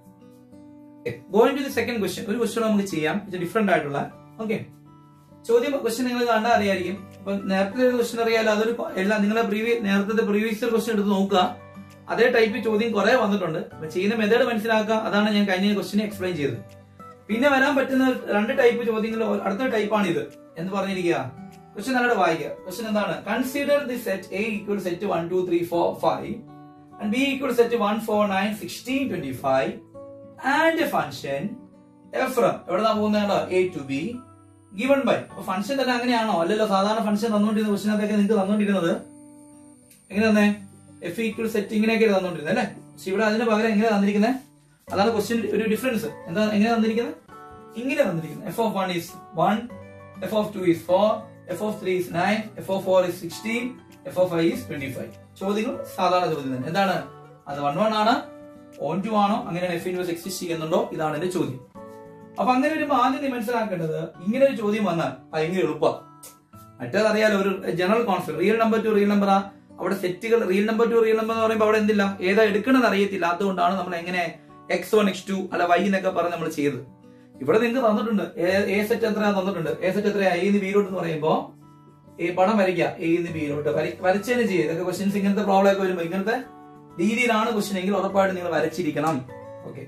going to the second question ഒരു ക്വസ്റ്റ്യൻ നമുക്ക് ചെയ്യാം ഇത് ഡിഫറെന്റ് ആയിട്ടുള്ള ഓക്കെ ചോദ്യം ക്വസ്റ്റ്യൻ നിങ്ങൾ കണ്ടാൽ അറിയായിരിക്കും അപ്പൊ നേരത്തെ ഒരു ക്വസ്റ്റ്യൻ അറിയാലോ അതൊരു പ- എല്ലാ നിങ്ങളെ പ്രീവിയസ് നേരത്തെ പ്രീവിയസ് ക്വസ്റ്റ്യൻ എടുത്ത് നോക്കുക അതേ ടൈപ്പ് ചോദ്യം കുറെ വന്നിട്ടുണ്ട് അപ്പൊ ചെയ്യുന്ന മെത്തേഡ് മനസ്സിലാക്കുക അതാണ് ഞാൻ കഴിഞ്ഞ ക്വസ്റ്റ്യൻ എക്സ്പ്ലെയിൻ ചെയ്തത് പിന്നെ വരാൻ പറ്റുന്ന രണ്ട് ടൈപ്പ് ചോദ്യങ്ങൾ അടുത്ത ടൈപ്പാണ് ഇത് എന്ന് പറഞ്ഞിരിക്കുക ക്വസ്റ്റ്യൻ നല്ലത് വായിക്കുക ക്വസ്റ്റ്യൻ എന്താണ് consider the set A equal set one two three four five and B equal set one four nine sixteen twenty five and a function F from എവിടെ പോകുന്നതാണോ A to B given by അപ്പൊ function തന്നെ അങ്ങനെയാണോ അല്ലല്ലോ സാധാരണ function തന്നുകൊണ്ടിരുന്ന ക്വസ്റ്റിനകത്തൊക്കെ നിങ്ങൾക്ക് തന്നുകൊണ്ടിരുന്നത് എങ്ങനെ തന്നെ എഫ് ഈക്വൽ സെറ്റ് ഇങ്ങനെയൊക്കെ തന്നുകൊണ്ടിരുന്നത് അല്ലേ പക്ഷെ ഇവിടെ അതിന് പകരം എങ്ങനെ തന്നിരിക്കുന്നത് അതാണ് ക്വസ്റ്റ്യൻ ഒരു ഡിഫറൻസ് എന്താ എങ്ങനെ തന്നിരിക്കുന്നത് ഇങ്ങനെ തന്നിരിക്കുന്നത് F of one is one F of two is four f of three is nine f of four is sixteen f of five is twenty five ചോദ്യങ്ങൾ സാധാരണ ചോദ്യം തന്നെ എന്താണ് അത് വൺ വൺ ആണ് ഓൺ ടു ആണോ അങ്ങനെയാണ് എഫ് ഇൻവേഴ്സ് എക്സിസ്റ്റ് ചെയ്യുന്നുണ്ടോ ഇതാണ് എന്റെ ചോദ്യം അപ്പൊ അങ്ങനെ വരുമ്പോ ആദ്യം നീ മനസ്സിലാക്കേണ്ടത് ഇങ്ങനെ ഒരു ചോദ്യം വന്നാൽ ഭയങ്കര എളുപ്പമാണ് മറ്റേത് അറിയാലോ ഒരു general concept real number to real number അവിടെ സെറ്റുകൾ real number to real number എന്ന് പറയുമ്പോൾ അവിടെ എന്തില്ല ഏതാ എടുക്കണമെന്ന് അറിയത്തില്ല അതുകൊണ്ടാണ് നമ്മൾ എങ്ങനെ എക്സ് വൺ എക്സ് ടു അല്ല വൈ എന്നൊക്കെ പറഞ്ഞ് നമ്മൾ ചെയ്തത് ഇവിടെ നിങ്ങൾക്ക് തന്നിട്ടുണ്ട് എ സെറ്റ് എത്രയാ തന്നിട്ടുണ്ട് എ സെറ്റ് എത്രയാ എ എന്ന് ബിയിലോട്ട് എന്ന് പറയുമ്പോ ഈ പടം വരയ്ക്കുക എ എന്ന് ബിയിലോട്ട് വരച്ചതിന് ചെയ്യുക ഇതൊക്കെ ക്വസ്റ്റ്യൻസ് ഇങ്ങനത്തെ പ്രോബ്ലം ഒക്കെ വരുമ്പോൾ ഇങ്ങനത്തെ രീതിയിലാണ് ക്വസ്റ്റ്യൻ എങ്കിൽ ഉറപ്പായിട്ട് നിങ്ങൾ വരച്ചിരിക്കണം ഓക്കെ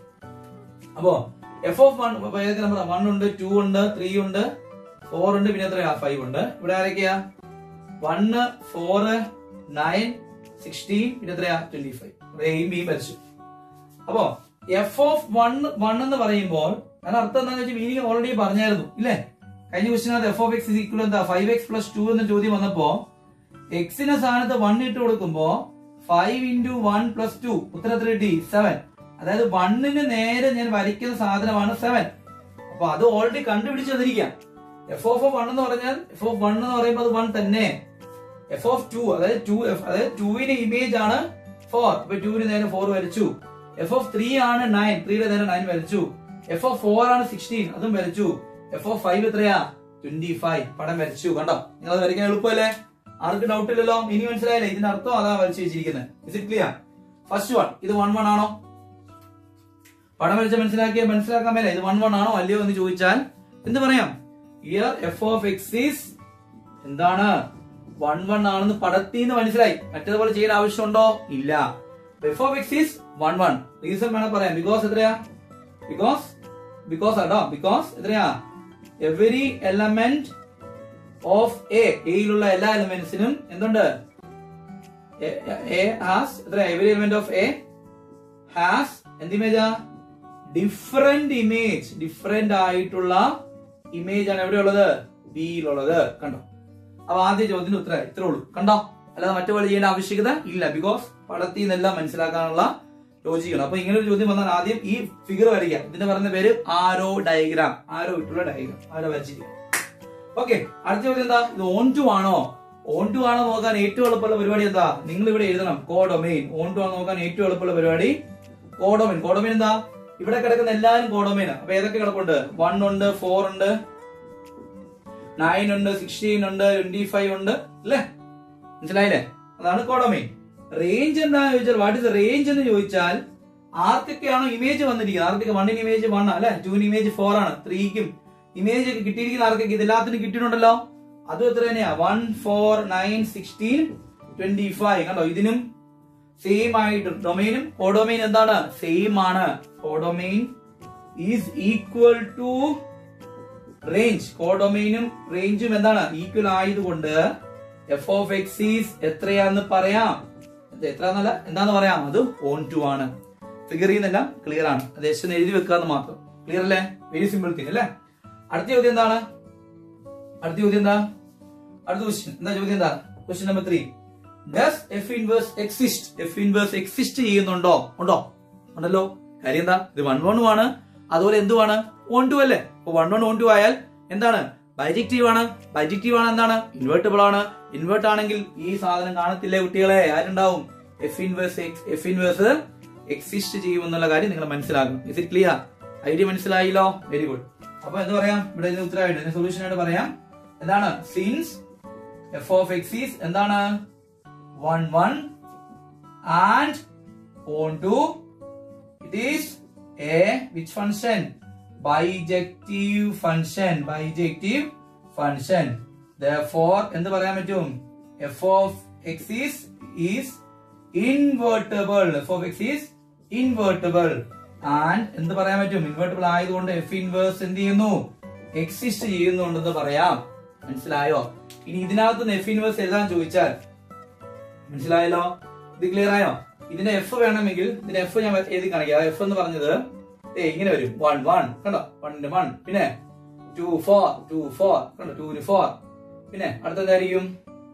അപ്പോ എഫ് ഓഫ് വൺ ഏതൊക്കെ നമ്പർ വൺ ഉണ്ട് ടു ഉണ്ട് ത്രീ ഉണ്ട് ഫോർ ഉണ്ട് പിന്നെ എത്രയാ ഫൈവ് ഉണ്ട് ഇവിടെ ആരൊക്കെയാ വണ്ണ് ഫോറ് നയൻ സിക്സ്റ്റീൻ പിന്നെ എത്രയാ ട്വന്റി ഫൈവ് എയും ബിയും വരച്ചു അപ്പോ എഫ് ഓഫ് വൺ വൺ എന്ന് പറയുമ്പോൾ അതിന് അർത്ഥം എന്താണെന്ന് വെച്ചാൽ മീനിങ് ഓൾറെഡി പറഞ്ഞായിരുന്നു ഇല്ലേ കഴിഞ്ഞ ക്വസ്റ്റിനകത്ത് എഫ് ഓഫ് എക്സ് ഈക്വൽ എന്താ ഫൈവ് എക്സ് പ്ലസ് ടു എന്ന ചോദ്യം വന്നപ്പോ എക്സിന്റെ സ്ഥാനത്ത് വൺ ഇട്ട് കൊടുക്കുമ്പോ five into one plus two ഉത്തരത്തിൽ കിട്ടി സെവൻ അതായത് വണ്ണിന് നേരെ ഞാൻ വരയ്ക്കുന്ന സാധനമാണ് സെവൻ അപ്പൊ അത് ഓൾറെഡി കണ്ടുപിടിച്ച് തന്നിരിക്കാം എഫ് ഓഫ് വൺ എന്ന് പറഞ്ഞാൽ എഫ് ഓഫ് വൺ എന്ന് പറയുമ്പോൾ അത് വൺ തന്നെ എഫ് ഓഫ് ടു അതായത് ടു എഫ് അതായത് ടുവിന്റെ ഇമേജ് ആണ് ഫോർ ഇപ്പൊ ടുവിന് നേരെ ഫോർ വരച്ചു എഫ് ഓഫ് ത്രീ ആണ് നയൻ ത്രീയുടെ നേരെ നയൻ വരച്ചു എഫ് ഓഫ് ഫോർ ആണ് സിക്സ്റ്റീൻ അതും വരച്ചു എഫ് ഓഫ് ഫൈവ് എത്രയാ ട്വന്റി ഫൈവ് പടം വരച്ചു കണ്ടോ നിങ്ങൾ അത് വരയ്ക്കാൻ എളുപ്പമല്ലേ ആർക്കും ഡൗട്ട് ഇല്ലല്ലോ ഇനി മനസ്സിലായില്ലേ ഇതിന്റെ അർത്ഥം അതാ വരച്ചു വെച്ചിരിക്കുന്നത് is it clear first one ഇത് വൺ വൺ ആണോ പടം വരച്ച് മനസ്സിലാക്കിയ മനസ്സിലാക്കാൻ മേലെ ഇത് വൺ വൺ ആണോ അല്ലയോ എന്ന് ചോദിച്ചാൽ എന്ത് പറയാം here f of x is എന്താണ് വൺ വൺ ആണെന്ന് പടത്തിൽ നിന്ന് മനസ്സിലായി മറ്റേതുപോലെ ചെയ്യാൻ ആവശ്യമുണ്ടോ ഇല്ല f of x is one one reason വേണം പറയാം ബിക്കോസ് എത്രയാ ബിക്കോസ് ബിക്കോസ് ആട്ടോ ബിക്കോസ് എത്രയാ എവരി എലമെന്റ് ഓഫ് എ എയിലുള്ള എല്ലാ എലമെന്റ്സിനും എന്തുണ്ട് എ ഹാസ് എത്ര every element of A has എന്ത് ഇമേജാ ഡിഫറെന്റ് ഇമേജ് ഡിഫറെന്റ് ആയിട്ടുള്ള ഇമേജ് ആണ് എവിടെയുള്ളത് ബിയിലുള്ളത് കണ്ടോ അപ്പൊ ആദ്യ ചോദ്യത്തിന് ഉത്തരം ഇത്രേ ഉള്ളൂ കണ്ടോ അല്ലാതെ മറ്റു പോലെ ചെയ്യേണ്ട ആവശ്യകത ഇല്ല ബിക്കോസ് പടത്തിൽ നിന്നെല്ലാം മനസ്സിലാക്കാനുള്ള ലോജിക്കാണ് അപ്പൊ ഇങ്ങനെ ഒരു ചോദ്യം വന്നാൽ ആദ്യം ഈ ഫിഗർ വരയ്ക്കാം ഇതിന്റെ പറയുന്ന പേര് ആരോ ഡയഗ്രാം ആരോ ഇട്ടുള്ള ഡയഗ്രാം ആരോ വരച്ചിരിക്കും ഓക്കെ അടുത്ത ചോദ്യം എന്താ ഇത് ഓൺ ടു ആണോ ഓൺ ടു ആണോ നോക്കാൻ ഏറ്റവും എളുപ്പമുള്ള പരിപാടി എന്താ നിങ്ങൾ ഇവിടെ എഴുതണം കോഡൊമെയിൻ ഓൺ ടു ആണോ നോക്കാൻ ഏറ്റവും എളുപ്പമുള്ള പരിപാടി കോഡൊമെയിൻ കോഡൊമെയിൻ എന്താ ഇവിടെ കിടക്കുന്ന എല്ലാവരും കോഡൊമെയിൻ അപ്പൊ ഏതൊക്കെ കിടപ്പുണ്ട് വൺ ഉണ്ട് ഫോർ ഉണ്ട് നയൻ ഉണ്ട് സിക്സ്റ്റീൻ ഉണ്ട് ട്വന്റി ഫൈവ് ഉണ്ട് അല്ലേ മനസ്സിലായില്ലേ അതാണ് കോഡൊമെയിൻ റേഞ്ച് എന്താന്ന് ചോദിച്ചാൽ വാട്ട് ഇസ് റേഞ്ച് എന്ന് ചോദിച്ചാൽ ആർക്കൊക്കെയാണോ ഇമേജ് വന്നിരിക്കുന്നത് ആർക്കൊക്കെ വണ്ണിന് ഇമേജ് വൺ അല്ലെ ടൂവിന് ഇമേജ് ഫോർ ആണ് ത്രീക്കും ഇമേജ് ഒക്കെ കിട്ടിയിരിക്കുന്ന ആർക്കൊക്കെ ഇതെല്ലാത്തിനും കിട്ടിയിട്ടുണ്ടല്ലോ അതും എത്ര തന്നെയാ one four nine sixteen twenty five കണ്ടോ ഇതിനും സെയിം ആയിട്ട് ഡൊമൈനും കോഡൊമൈൻ എന്താണ് സെയിം ആണ് codomain is equal to range കോഡൊമൈനും റേഞ്ചും എന്താണ് ഈക്വൽ ആയതുകൊണ്ട് എഫ് ഓഫ് എക്സ് ഈസ് എത്രയാന്ന് പറയാം ഇത് എത്രയാന്നല്ല എന്താന്ന് പറയാം അത് ഓൺ ടു ആണ് ഫിഗർ ചെയ്യുന്നെല്ലാം ക്ലിയർ ആണ് അത് ജസ്റ്റ് ഒന്ന് എഴുതി വെക്കാന്ന് മാത്രം ക്ലിയർ അല്ലേ വെരി സിമ്പിൾ തിങ് അല്ലേ അടുത്ത ചോദ്യം എന്താണ് അടുത്ത ചോദ്യം എന്താ അടുത്ത ക്വസ്റ്റ്യൻ എന്താ ചോദ്യം എന്താ question number three does f inverse exist f inverse exist ചെയ്യുന്നുണ്ടോ ഉണ്ടോ ഉണ്ടല്ലോ കാര്യം എന്താ ഇത് വൺ വൺ ആണ് അതുപോലെ എന്തുവാണ് ഓൺ ടു അല്ലേ അപ്പൊ വൺ വൺ ഓൺ ടു ആയാൽ എന്താണ് ബൈജക്റ്റീവ് ആണ് ബൈജക്റ്റീവ് ആണ് എന്താണ് ഇൻവേർട്ടബിൾ ആണ് ഇൻവേർട്ട് ആണെങ്കിൽ ഈ സാധനം കാണത്തില്ലേ കുട്ടികളെ ആരുണ്ടാവും f inverse f inverse exist ചെയ്യുമെന്നുള്ള കാര്യം നിങ്ങൾ മനസ്സിലാക്കണം ഇസ് ഇറ്റ് ക്ലിയർ ഐഡിയ മനസ്സിലായില്ലോ വെരി ഗുഡ് അപ്പൊ എന്ത് പറയാം ഇവിടെ ഇതിന് ഉത്തരവായിട്ട് സൊല്യൂഷൻ ആയിട്ട് പറയാം എന്താണ് since f of x is എന്താണ് one one and onto it is a which function bijective function bijective function for എന്ത് പറയാൻ പറ്റും f of x is is invertible f of x is invertible and എന്ത് പറയാൻ പറ്റും invertible ആയതുകൊണ്ട് F inverse എന്ത് ചെയ്യുന്നു എക്സിസ്റ്റ് ചെയ്യുന്നുണ്ടെന്ന് പറയാം മനസ്സിലായോ ഇനി ഇതിനകത്ത് നിന്ന് എഫ് ഇൻവേഴ്സ് എഴുതാൻ ചോദിച്ചാൽ മനസ്സിലായല്ലോ ഇത് ക്ലിയർ ആയോ ഇതിന്റെ എഫ് വേണമെങ്കിൽ ഇതിന്റെ എഫ് ഞാൻ എഴുതി കാണിക്കാം എഫ് എന്ന് പറഞ്ഞത് ഏ ഇങ്ങനെ വരും വൺ വൺ കണ്ടോ വണ്ണിന്റെ വൺ പിന്നെ ടു ഫോർ ടു ഫോർ കണ്ടോ ടൂന് ഫോർ പിന്നെ അടുത്തതായിരിക്കും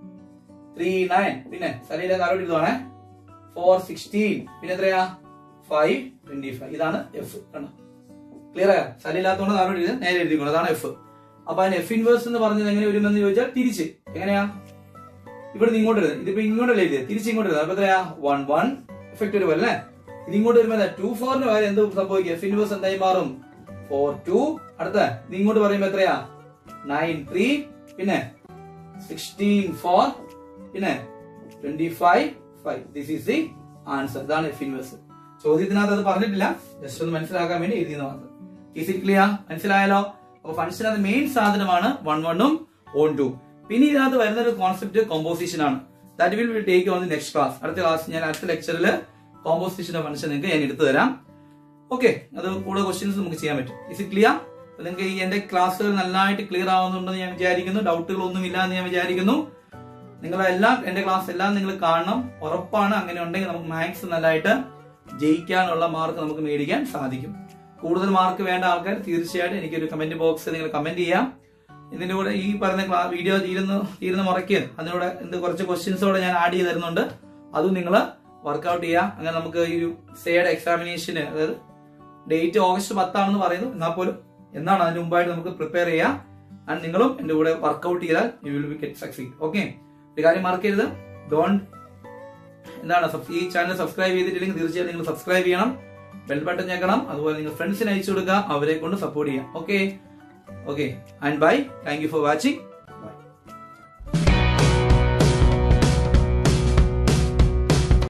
ത്രീ നയൻ പിന്നെ സലീല കാരോട്ട് ഇതുവാണേ ഫോർ സിക്സ്റ്റീൻ പിന്നെ എത്രയാ ഫൈവ് ട്വന്റി ഫൈവ് ഇതാണ് എഫ് കണ്ടോ ക്ലിയർ ആയോ സലില്ലാത്തതുകൊണ്ട് കാരോട്ട് ഇത് നേരെ എഴുതിക്കോളൂ അതാണ് എഫ് അപ്പൊ അതിന് എഫ് ഇൻവേഴ്സ് എന്ന് പറഞ്ഞത് എങ്ങനെ വരുമെന്ന് ചോദിച്ചാൽ തിരിച്ച് എങ്ങനെയാ ഇവിടെ നിന്ന് ഇങ്ങോട്ട് വരുന്നത് ഇതിപ്പോ ഇങ്ങോട്ടല്ലേ എഴുതിയത് തിരിച്ച് ഇങ്ങോട്ട് വരുന്നത് അപ്പൊ എത്രയാ വൺ വൺ എഫക്ട് വരും അല്ലേ ഇത് ഇങ്ങോട്ട് വരുമ്പോ ടു ഫോറിന് പകരം എന്ത് സംഭവിക്കും എഫ് ഇൻവേഴ്സ് എന്തായി മാറും ഫോർ ടു അടുത്ത ഇത് ഇങ്ങോട്ട് പറയുമ്പോ എത്രയാ നയൻ ത്രീ പിന്നെ സിക്സ്റ്റീൻ ഫോർ പിന്നെ twenty five five this is the answer ഇതാണ് എഫ് ഇൻവേഴ്സ് ചോദ്യത്തിനകത്ത് അത് പറഞ്ഞിട്ടില്ല ജസ്റ്റ് ഒന്ന് മനസ്സിലാക്കാൻ വേണ്ടി എഴുതിയെന്ന് മാത്രം ഈസ് ഇറ്റ് ക്ലിയർ മനസ്സിലായല്ലോ അപ്പൊ ഫംഗ്ഷനകത്ത് മെയിൻ സാധനമാണ് വൺ വണ്ണും ഓൺ ടു പിന്നെ ഇതിനകത്ത് വരുന്ന ഒരു കോൺസെപ്റ്റ് കോമ്പോസിഷൻ ആണ് that will will take on the next class അടുത്ത ക്ലാസ് ഞാൻ അടുത്ത ലെക്ചറിൽ കോമ്പോസിഷന്റെ ഫംഗ്ഷൻ നിങ്ങൾക്ക് ഞാൻ എടുത്തു തരാം ഓക്കെ അത് കൂടുതൽ ക്വസ്റ്റ്യൻസ് നമുക്ക് ചെയ്യാൻ പറ്റും ഇസ് ഇറ്റ് ക്ലിയർ നിങ്ങൾക്ക് ഈ എന്റെ ക്ലാസ്സുകൾ നന്നായിട്ട് ക്ലിയർ ആവുന്നുണ്ടെന്ന് ഞാൻ വിചാരിക്കുന്നു ഡൗട്ടുകൾ ഒന്നും ഇല്ല എന്ന് ഞാൻ വിചാരിക്കുന്നു നിങ്ങളെല്ലാം എന്റെ ക്ലാസ് എല്ലാം നിങ്ങൾ കാണണം ഉറപ്പാണ് അങ്ങനെ ഉണ്ടെങ്കിൽ നമുക്ക് മാത്സ് നല്ലതായിട്ട് ജയിക്കാനുള്ള മാർക്ക് നമുക്ക് മേടിക്കാൻ സാധിക്കും കൂടുതൽ മാർക്ക് വേണ്ട ആൾക്കാർ തീർച്ചയായിട്ടും എനിക്കൊരു കമന്റ് ബോക്സിൽ നിങ്ങൾ കമന്റ് ചെയ്യാം ഇതിന്റെ കൂടെ ഈ പറഞ്ഞ ക്ലാ- വീഡിയോ തീരുന്ന തീരുന്ന മുറയ്ക്ക് അതിനൂടെ എന്ത് കുറച്ച് ക്വസ്റ്റ്യൻസോടെ ഞാൻ ആഡ് ചെയ്ത് തരുന്നുണ്ട് അതും നിങ്ങൾ വർക്ക്ഔട്ട് ചെയ്യാം അങ്ങനെ നമുക്ക് ഈ ഒരു സേഡ് എക്സാമിനേഷന് അതായത് ഡേറ്റ് ഓഗസ്റ്റ് പത്താണെന്ന് പറയുന്നു എന്നാൽ പോലും എന്നാണ് അതിന് മുമ്പായിട്ട് നമുക്ക് പ്രിപ്പയർ ചെയ്യാം ആൻഡ് നിങ്ങളും എന്റെ കൂടെ വർക്ക്ഔട്ട് ചെയ്താൽ you will be get succeed okay ഒരു കാര്യം മറക്കരുത് ഡോണ്ട് എന്താണ് സബ്- ഈ ചാനൽ സബ്സ്ക്രൈബ് ചെയ്തിട്ടില്ലെങ്കിൽ തീർച്ചയായും നിങ്ങൾ സബ്സ്ക്രൈബ് ചെയ്യണം ബെൽ ബട്ടൺ ഞെക്കണം അതുപോലെ നിങ്ങൾ ഫ്രണ്ട്സിന് അയച്ചു കൊടുക്കുക അവരെ കൊണ്ട് സപ്പോർട്ട് ചെയ്യാം okay okay and bye thank you for watching